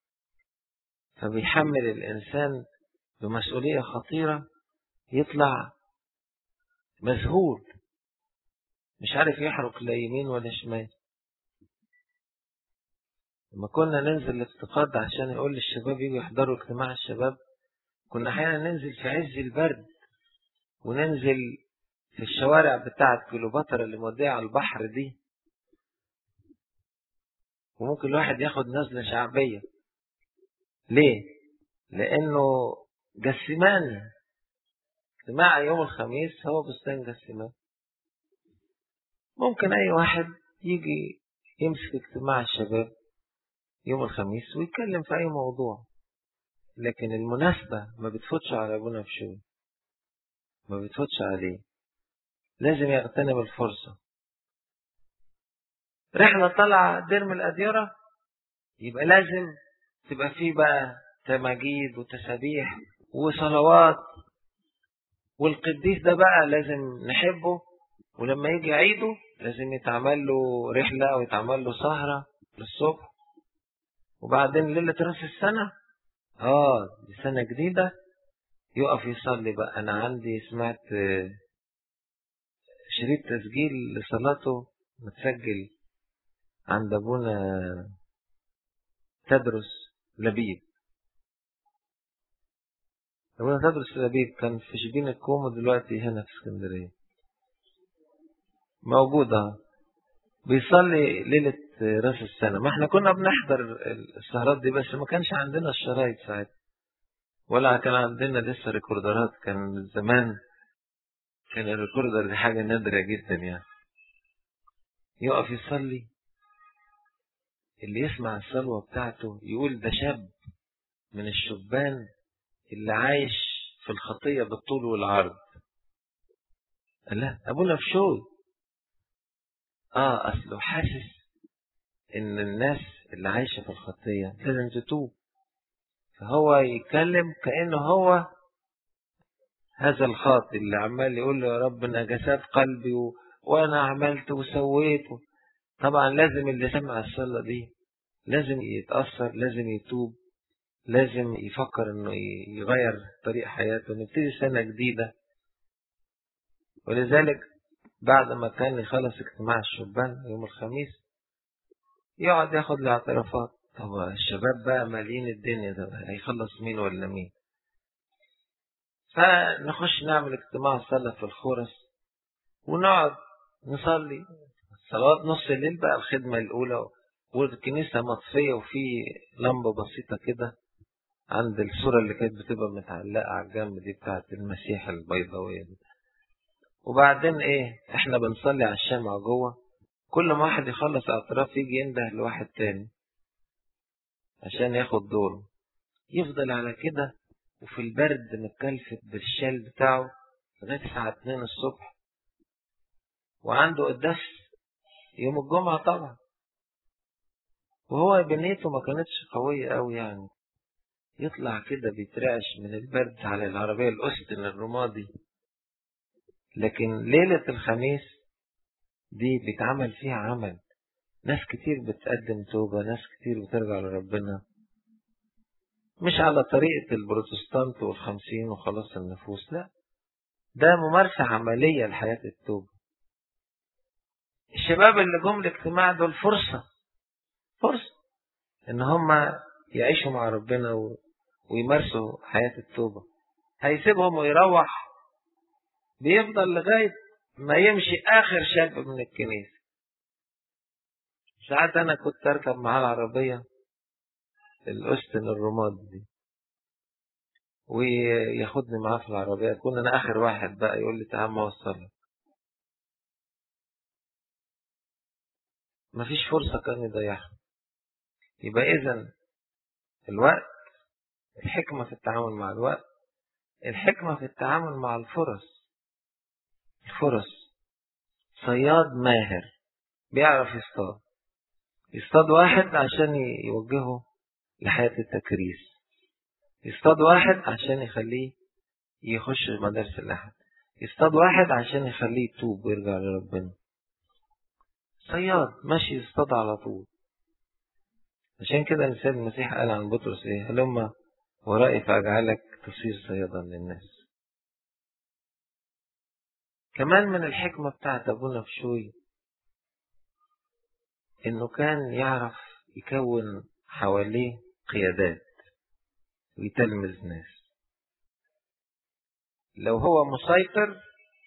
فبيحمل الانسان بمسؤولية خطيرة يطلع مذهول مش عارف يحرك لا يمين ولا شمال لما كنا ننزل الافتقاد عشان يقول للشباب يجوا يحضروا اجتماع الشباب كنا أحيانا ننزل في عز البرد وننزل في الشوارع بتاعة كيلوباترا اللي مودية على البحر دي وممكن الواحد ياخد نزلة شعبية ليه؟ لأنه جسماني اجتماع يوم الخميس هو بستان جسمان ممكن أي واحد يجي يمسك اجتماع الشباب يوم الخميس ويتكلم في أي موضوع لكن المناسبة ما بتفوتش على أبونا بشوي ما بتفوتش عليه لازم يغتنم الفرصة رحلة طالعة دير من الأديرة يبقى لازم تبقى فيه بقى تماجيد وتسابيح وصلوات والقديس ده بقى لازم نحبه ولما يجي عيده لازم يتعمل له رحلة ويتعمل له سهرة للصبح وبعدين ليلة راس السنة اه دي سنة جديدة يقف يصلي بقى أنا عندي سمعت شريط تسجيل لصلاته متسجل عند أبونا تدرس لبيب أبونا تدرس لبيب كان في شبين الكوم ودلوقتي هنا في اسكندرية موجودة بيصلي ليلة راس السنة ما احنا كنا بنحضر السهرات دي بس ما كانش عندنا الشرايط ساعتها ولا كان عندنا لسه ريكوردرات كان زمان كان الريكوردر دي حاجة نادرة جدا يعني يقف يصلي اللي يسمع الصلوة بتاعته يقول ده شاب من الشبان اللي عايش في الخطية بالطول والعرض لا أبونا في شوي اه أصله حاسس إن الناس اللي عايشة في الخطية لازم تتوب فهو يتكلم كأنه هو هذا الخاطئ اللي عمال يقول له يا رب نجاسات قلبي و... وأنا عملت وسويت و... طبعا لازم اللي سمع الصلاة دي لازم يتأثر لازم يتوب لازم يفكر انه يغير طريق حياته نبتدي سنة جديدة ولذلك بعد ما كان يخلص اجتماع الشبان يوم الخميس يقعد ياخد الاعترافات طب الشباب بقى مالين الدنيا ده هيخلص مين ولا مين فنخش نعمل اجتماع صلاة في الخورس ونقعد نصلي صلوات نص الليل بقى الخدمة الأولى والكنيسة مطفية وفي لمبة بسيطة كده عند الصورة اللي كانت بتبقى متعلقة على الجنب دي بتاعت المسيح البيضاوية دي وبعدين ايه احنا بنصلي على الشمع جوه كل ما واحد يخلص اعتراف يجي ينده لواحد تاني عشان ياخد دوره يفضل على كده وفي البرد متكلفت بالشال بتاعه لغاية الساعة 2 الصبح وعنده قداس يوم الجمعة طبعا وهو بنيته ما كانتش قوية قوي يعني يطلع كده بيترعش من البرد على العربية الأستن الرمادي لكن ليلة الخميس دي بيتعمل فيها عمل ناس كتير بتقدم توبة ناس كتير بترجع لربنا مش على طريقة البروتستانت والخمسين وخلاص النفوس لا ده ممارسة عملية لحياة التوبة الشباب اللي جم الاجتماع دول فرصة فرصة ان هم يعيشوا مع ربنا و... ويمارسوا حياة التوبة هيسيبهم ويروح بيفضل لغاية ما يمشي آخر شاب من الكنيسة ساعات أنا كنت أركب معاه العربية الأستن الرماد دي وياخدني معاه في العربية أكون أنا آخر واحد بقى يقول لي تعال ما أوصلك مفيش فرصة كان يضيعها يبقى إذا الوقت الحكمة في التعامل مع الوقت الحكمة في التعامل مع الفرص الفرص صياد ماهر بيعرف يصطاد يصطاد واحد عشان يوجهه لحياة التكريس يصطاد واحد عشان يخليه يخش مدارس الأحد يصطاد واحد عشان يخليه يتوب ويرجع لربنا صياد ماشي يصطاد على طول عشان كده السيد المسيح قال عن بطرس ايه هلما ورائي فأجعلك تصير صيادا للناس كمان من الحكمة بتاعت أبونا بشوي إنه كان يعرف يكون حواليه قيادات ويتلمذ ناس لو هو مسيطر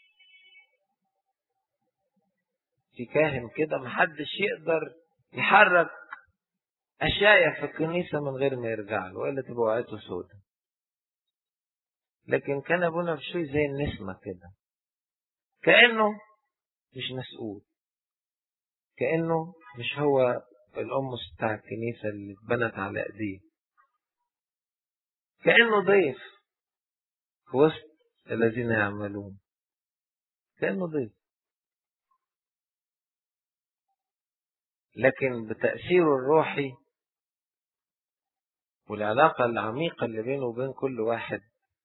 في كاهن كده محدش يقدر يحرك أشياء في الكنيسة من غير ما يرجع له وإلا تبقى وقعته سودة لكن كان أبونا بشوي زي النسمة كده كأنه مش مسؤول كأنه مش هو الأمس بتاع الكنيسة اللي اتبنت على أيديه كأنه ضيف في وسط الذين يعملون كأنه ضيف لكن بتأثيره الروحي والعلاقة العميقة اللي بينه وبين كل واحد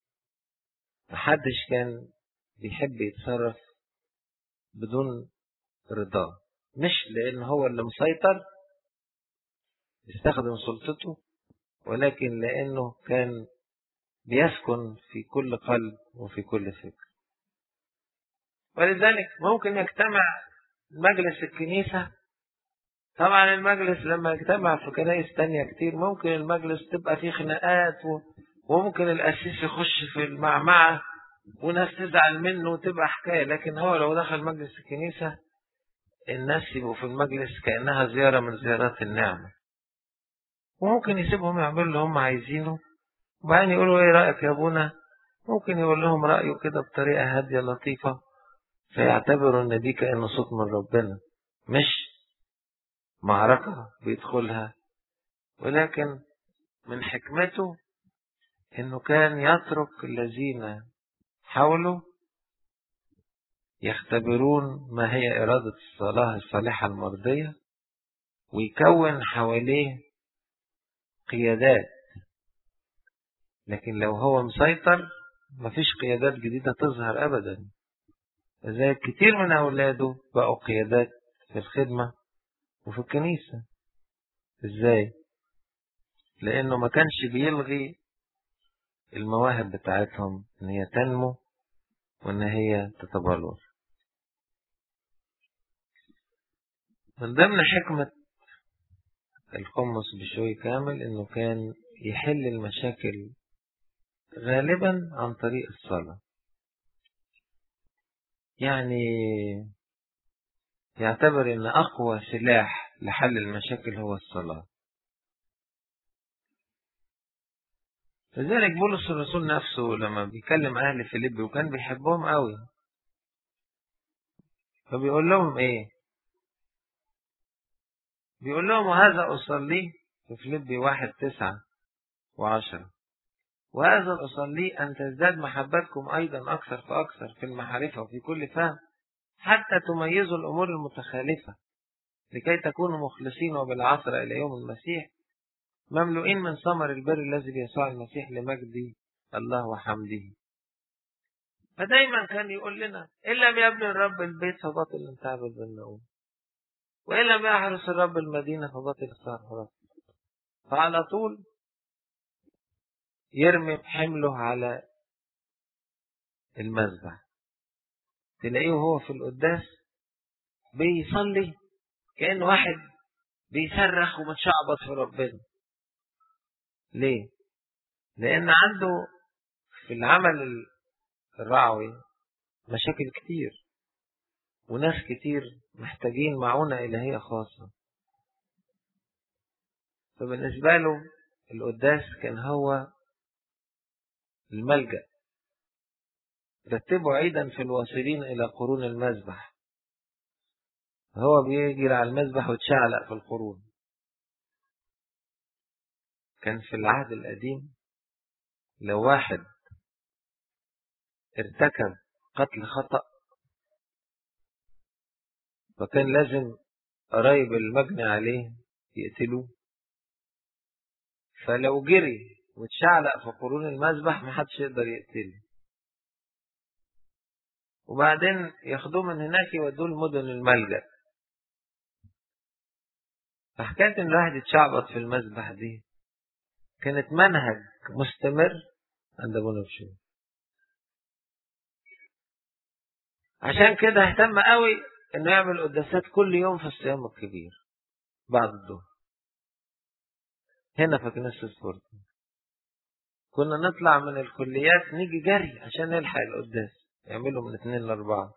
محدش كان بيحب يتصرف بدون رضاه مش لأن هو اللي مسيطر يستخدم سلطته ولكن لأنه كان بيسكن في كل قلب وفي كل فكر ولذلك ممكن يجتمع مجلس الكنيسة طبعا المجلس لما يجتمع في كنائس تانية كتير ممكن المجلس تبقى فيه خناقات وممكن القسيس يخش في المعمعة وناس تزعل منه وتبقى حكاية لكن هو لو دخل مجلس الكنيسة الناس يبقوا في المجلس كأنها زيارة من زيارات النعمة وممكن يسيبهم يعملوا اللي هم عايزينه وبعدين يقولوا ايه رأيك يا ابونا ممكن يقول لهم رأيه كده بطريقة هادية لطيفة فيعتبروا ان دي كأنه صوت من ربنا مش معركة بيدخلها ولكن من حكمته انه كان يترك الذين حوله يختبرون ما هي إرادة الصلاة الصالحة المرضية ويكون حواليه قيادات لكن لو هو مسيطر مفيش قيادات جديدة تظهر أبدا زي كتير من أولاده بقوا قيادات في الخدمة وفي الكنيسة ازاي لأنه ما كانش بيلغي المواهب بتاعتهم ان هي تنمو وان هي تتبلور من ضمن حكمة القمص بشوي كامل انه كان يحل المشاكل غالبا عن طريق الصلاة يعني يعتبر ان اقوى سلاح لحل المشاكل هو الصلاة لذلك بولس الرسول نفسه لما بيكلم اهل فيليب وكان بيحبهم قوي فبيقول لهم ايه بيقول لهم وهذا اصليه في فيليب واحد تسعة وعشرة وهذا أصلي أن تزداد محبتكم أيضا أكثر فأكثر في المعرفة وفي كل فهم حتى تميزوا الأمور المتخالفة لكي تكونوا مخلصين وبالعصر إلى يوم المسيح مملوئين من ثمر البر الذي بيسوع المسيح لمجد الله وحمده فدايما كان يقول لنا إن لم يبني الرب البيت فباطل أن تعبد بالنعوم وإن لم يحرس الرب المدينة فباطل السهر حرس فعلى طول يرمي حمله على المذبح تلاقيه هو في القداس بيصلي كأن واحد بيصرخ ومتشعبط في ربنا ليه؟ لأن عنده في العمل الرعوي مشاكل كتير وناس كتير محتاجين معونة إلهية خاصة فبالنسبة له القداس كان هو الملجأ رتبوا عيدا في الواصلين إلى قرون المذبح هو بيجري على المذبح وتشعلق في القرون كان في العهد القديم لو واحد ارتكب قتل خطأ فكان لازم قرايب المجني عليه يقتلوه فلو جري وتشعلق في قرون المذبح محدش يقدر يقتله وبعدين ياخدوه من هناك يودوه لمدن الملجأ فحكاية ان الواحد يتشعبط في المذبح دي كانت منهج مستمر عند ابونا بشوي عشان كده اهتم قوي انه يعمل قداسات كل يوم في الصيام الكبير بعد الظهر هنا في كنيسة سبورت كنا نطلع من الكليات نيجي جري عشان نلحق القداس يعملوا من اثنين لاربعة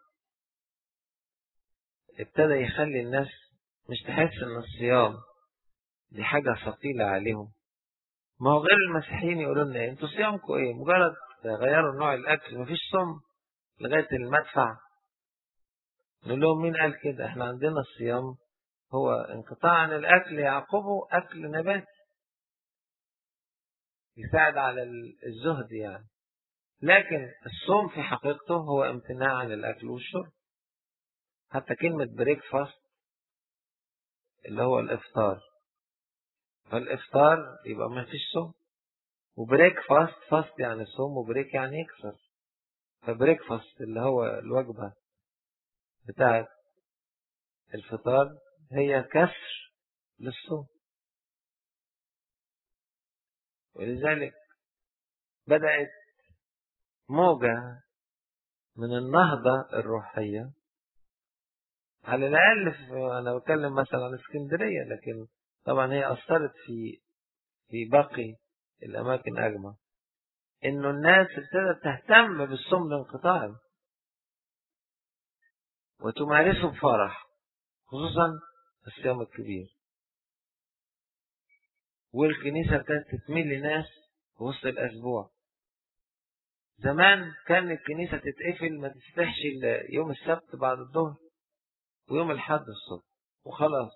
ابتدى يخلي الناس مش تحس ان الصيام دي حاجة ثقيلة عليهم ما هو غير المسيحيين يقولوا لنا ايه انتوا صيامكم ايه مجرد غيروا نوع الاكل مفيش صوم لغاية المدفع نقول لهم مين قال كده احنا عندنا الصيام هو انقطاع عن الاكل يعقبه اكل نباتي يساعد على الزهد يعني لكن الصوم في حقيقته هو امتناع عن الاكل والشرب حتى كلمة بريك فاست اللي هو الافطار فالافطار يبقى ما فيش صوم وبريك فاست فاست يعني صوم وبريك يعني يكسر فبريك فاست اللي هو الوجبة بتاعت الفطار هي كسر للصوم ولذلك بدأت موجة من النهضة الروحية على الأقل أنا بتكلم مثلا عن اسكندرية لكن طبعا هي أثرت في في باقي الأماكن أجمع إنه الناس ابتدت تهتم بالصوم الانقطاعي وتمارسه بفرح خصوصا الصيام الكبير والكنيسة ابتدت تتميل لناس في وسط الأسبوع زمان كان الكنيسة تتقفل ما تفتحش يوم السبت بعد الظهر ويوم الحد الصبح وخلاص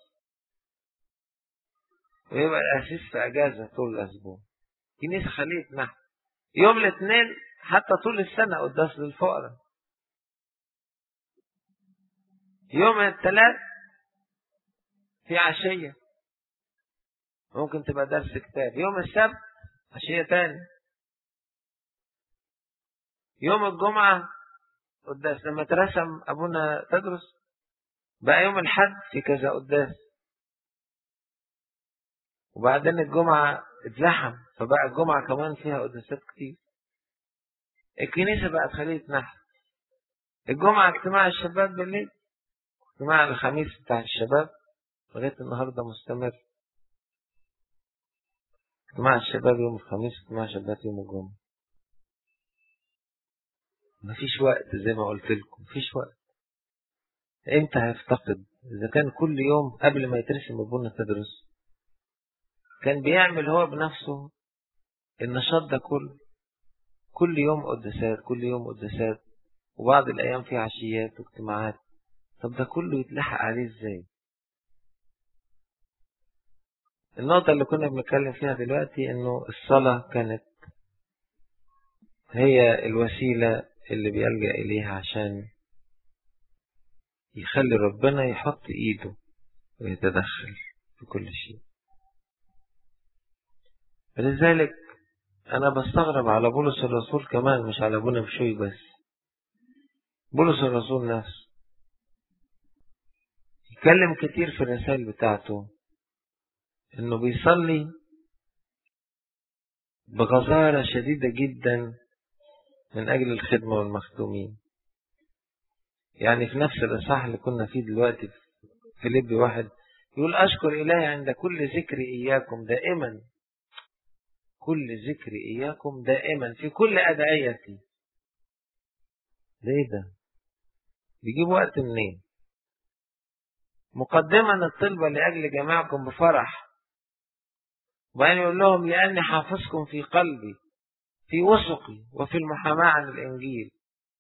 ويبقى الأسيس في أجازة طول الأسبوع كنيسة خلية نحو يوم الاثنين حتى طول السنة قداس للفقراء يوم الثلاث في عشية ممكن تبقى درس كتاب يوم السبت عشية تاني يوم الجمعة قداس لما ترسم أبونا تدرس بقى يوم الحد في كذا قداس وبعدين الجمعة اتزحم فبقى الجمعة كمان فيها قداسات كتير الكنيسة بقت خلية نحل الجمعة اجتماع الشباب بالليل اجتماع الخميس بتاع الشباب لغاية النهاردة مستمر اجتماع الشباب يوم الخميس اجتماع الشباب يوم الجمعة مفيش وقت زي ما قلت لكم مفيش وقت امتى هيفتقد اذا كان كل يوم قبل ما يترسم ابونا تدرس كان بيعمل هو بنفسه النشاط ده كله كل يوم قداسات كل يوم قداسات وبعض الايام في عشيات واجتماعات طب ده كله يتلحق عليه ازاي النقطة اللي كنا بنتكلم فيها دلوقتي انه الصلاة كانت هي الوسيلة اللي بيلجأ إليها عشان يخلي ربنا يحط إيده ويتدخل في كل شيء فلذلك أنا بستغرب على بولس الرسول كمان مش على أبونا بشوي بس بولس الرسول نفسه يتكلم كتير في الرسائل بتاعته إنه بيصلي بغزارة شديدة جدا من أجل الخدمة والمخدومين يعني في نفس الإصحاح اللي كنا فيه دلوقتي في فيليب واحد يقول أشكر إلهي عند كل ذكر إياكم دائما كل ذكر إياكم دائما في كل أدعيتي ده إيه ده بيجيب وقت منين مقدما الطلبة لأجل جماعكم بفرح وبعدين يقول لهم لأني حافظكم في قلبي في وثقي وفي المحاماة عن الإنجيل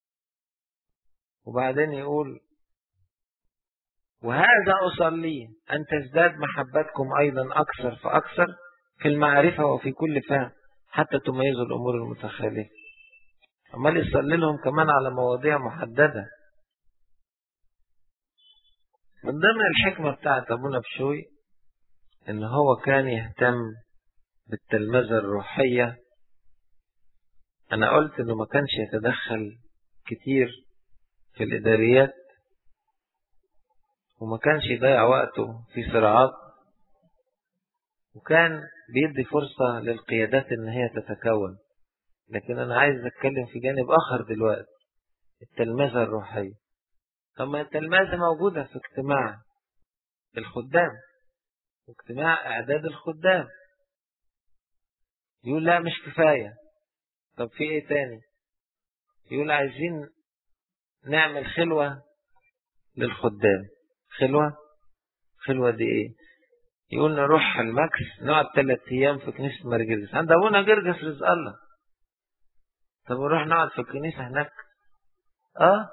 وبعدين يقول وهذا أصلي أن تزداد محبتكم أيضا أكثر فأكثر في المعرفة وفي كل فهم حتى تميزوا الأمور المتخالفة عمال يصلي لهم كمان على مواضيع محددة من ضمن الحكمة بتاعت أبونا بشوي إن هو كان يهتم بالتلمذة الروحية أنا قلت إنه ما كانش يتدخل كتير في الإداريات وما كانش يضيع وقته في صراعات وكان بيدي فرصة للقيادات إن هي تتكون لكن أنا عايز أتكلم في جانب آخر دلوقتي التلمذة الروحية طب ما التلمذة موجودة في اجتماع الخدام واجتماع إعداد الخدام يقول لا مش كفاية طب في ايه تاني يقول عايزين نعمل خلوة للخدام خلوة خلوة دي ايه يقول نروح الماكس نقعد ثلاث ايام في كنيسة مرجرجس عند ابونا جرجس رزق الله طب نروح نقعد في الكنيسة هناك اه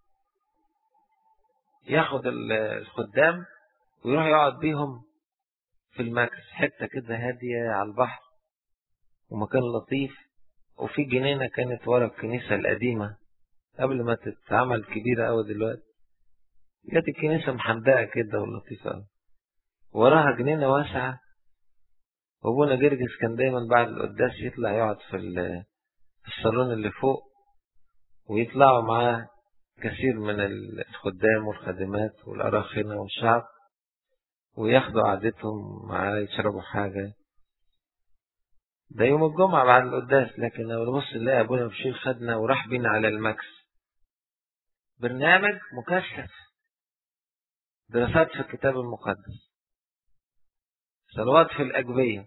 ياخد الخدام ويروح يقعد بيهم في الماكس حتة كده هادية على البحر ومكان لطيف وفي جنينة كانت ورا الكنيسة القديمة قبل ما تتعمل كبيرة أوي دلوقتي كانت الكنيسة محدقة كده ولطيفة أوي وراها جنينة واسعة وابونا جرجس كان دايما بعد القداس يطلع يقعد في الصالون اللي فوق ويطلعوا معاه كثير من الخدام والخادمات والأراخنة والشعب وياخدوا قعدتهم معاه يشربوا حاجة ده يوم الجمعة بعد القداس لكن لو نبص نلاقي أبونا بشير خدنا وراح بينا على الماكس برنامج مكثف دراسات في الكتاب المقدس صلوات في الأجبية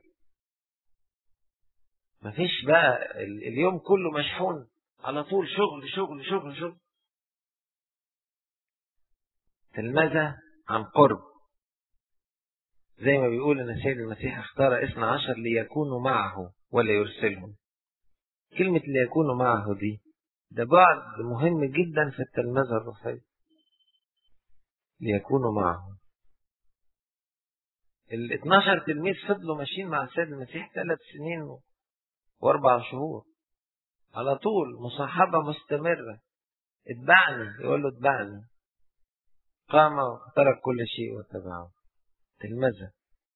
مفيش بقى اليوم كله مشحون على طول شغل شغل شغل شغل تلمذة عن قرب زي ما بيقول ان السيد المسيح اختار اثنى عشر ليكونوا معه ولا يرسلهم كلمة ليكونوا معه دي ده بعد مهم جدا في التلمذة الروحية ليكونوا معه ال 12 تلميذ فضلوا ماشيين مع السيد المسيح ثلاث سنين واربع شهور على طول مصاحبة مستمرة اتبعني يقول له اتبعني قام وترك كل شيء واتبعه تلمذة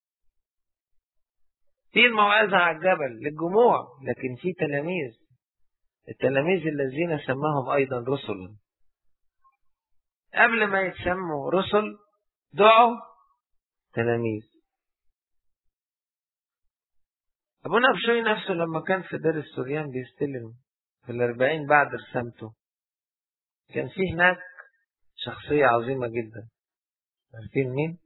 في الموعظة على الجبل للجموع لكن في تلاميذ التلاميذ الذين سماهم أيضا رسلا قبل ما يتسموا رسل دعوا تلاميذ أبونا بشوي نفسه لما كان في دار السوريان بيستلم في الأربعين بعد رسامته كان في هناك شخصية عظيمة جدا عارفين مين؟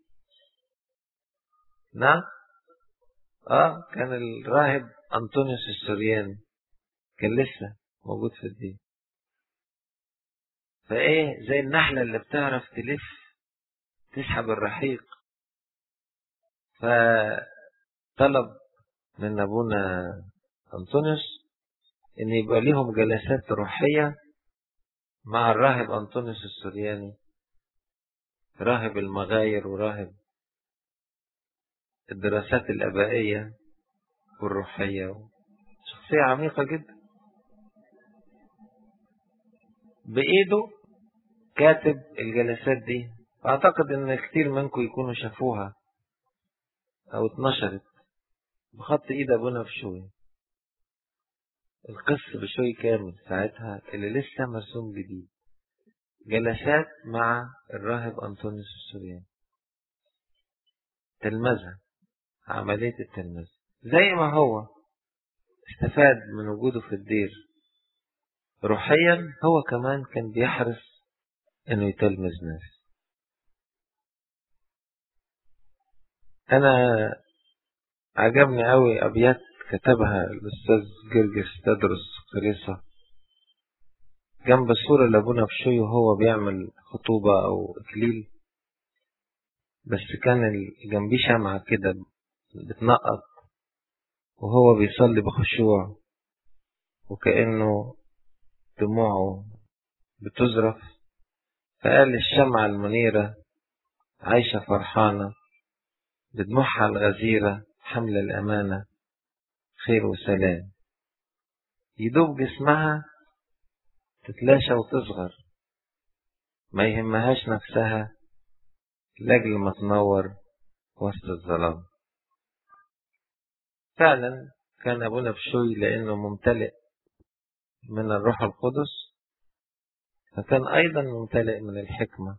نعم اه كان الراهب أنطونيوس السورياني كان لسه موجود في الدين فايه زي النحلة اللي بتعرف تلف تسحب الرحيق فطلب من أبونا أنطونيوس إن يبقى ليهم جلسات روحية مع الراهب أنطونيوس السورياني راهب المغاير وراهب الدراسات الأبائية والروحية شخصية عميقة جدا بإيده كاتب الجلسات دي أعتقد إن كتير منكم يكونوا شافوها أو اتنشرت بخط إيد أبونا بشوي القصة بشوي كامل ساعتها اللي لسه مرسوم جديد جلسات مع الراهب أنطونيوس السورياني تلمذة عملية التلمذة زي ما هو استفاد من وجوده في الدير روحيا هو كمان كان بيحرص انه يتلمذ ناس انا عجبني قوي ابيات كتبها الاستاذ جرجس تدرس قريصة جنب الصورة لابونا بشوي وهو بيعمل خطوبة او اكليل بس كان جنبيه شمعة كده بتنقط وهو بيصلي بخشوع وكأنه دموعه بتزرف فقال الشمعة المنيرة عايشة فرحانة بدموعها الغزيرة حمل الأمانة خير وسلام يدوب جسمها تتلاشى وتصغر ما يهمهاش نفسها لأجل ما تنور وسط الظلام فعلا كان أبونا بشوي لأنه ممتلئ من الروح القدس فكان أيضا ممتلئ من الحكمة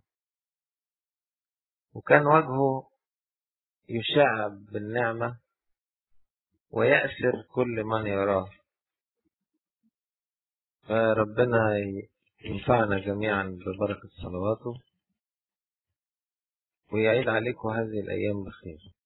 وكان وجهه يشع بالنعمة ويأسر كل من يراه فربنا ينفعنا جميعا ببركة صلواته ويعيد عليكم هذه الأيام بخير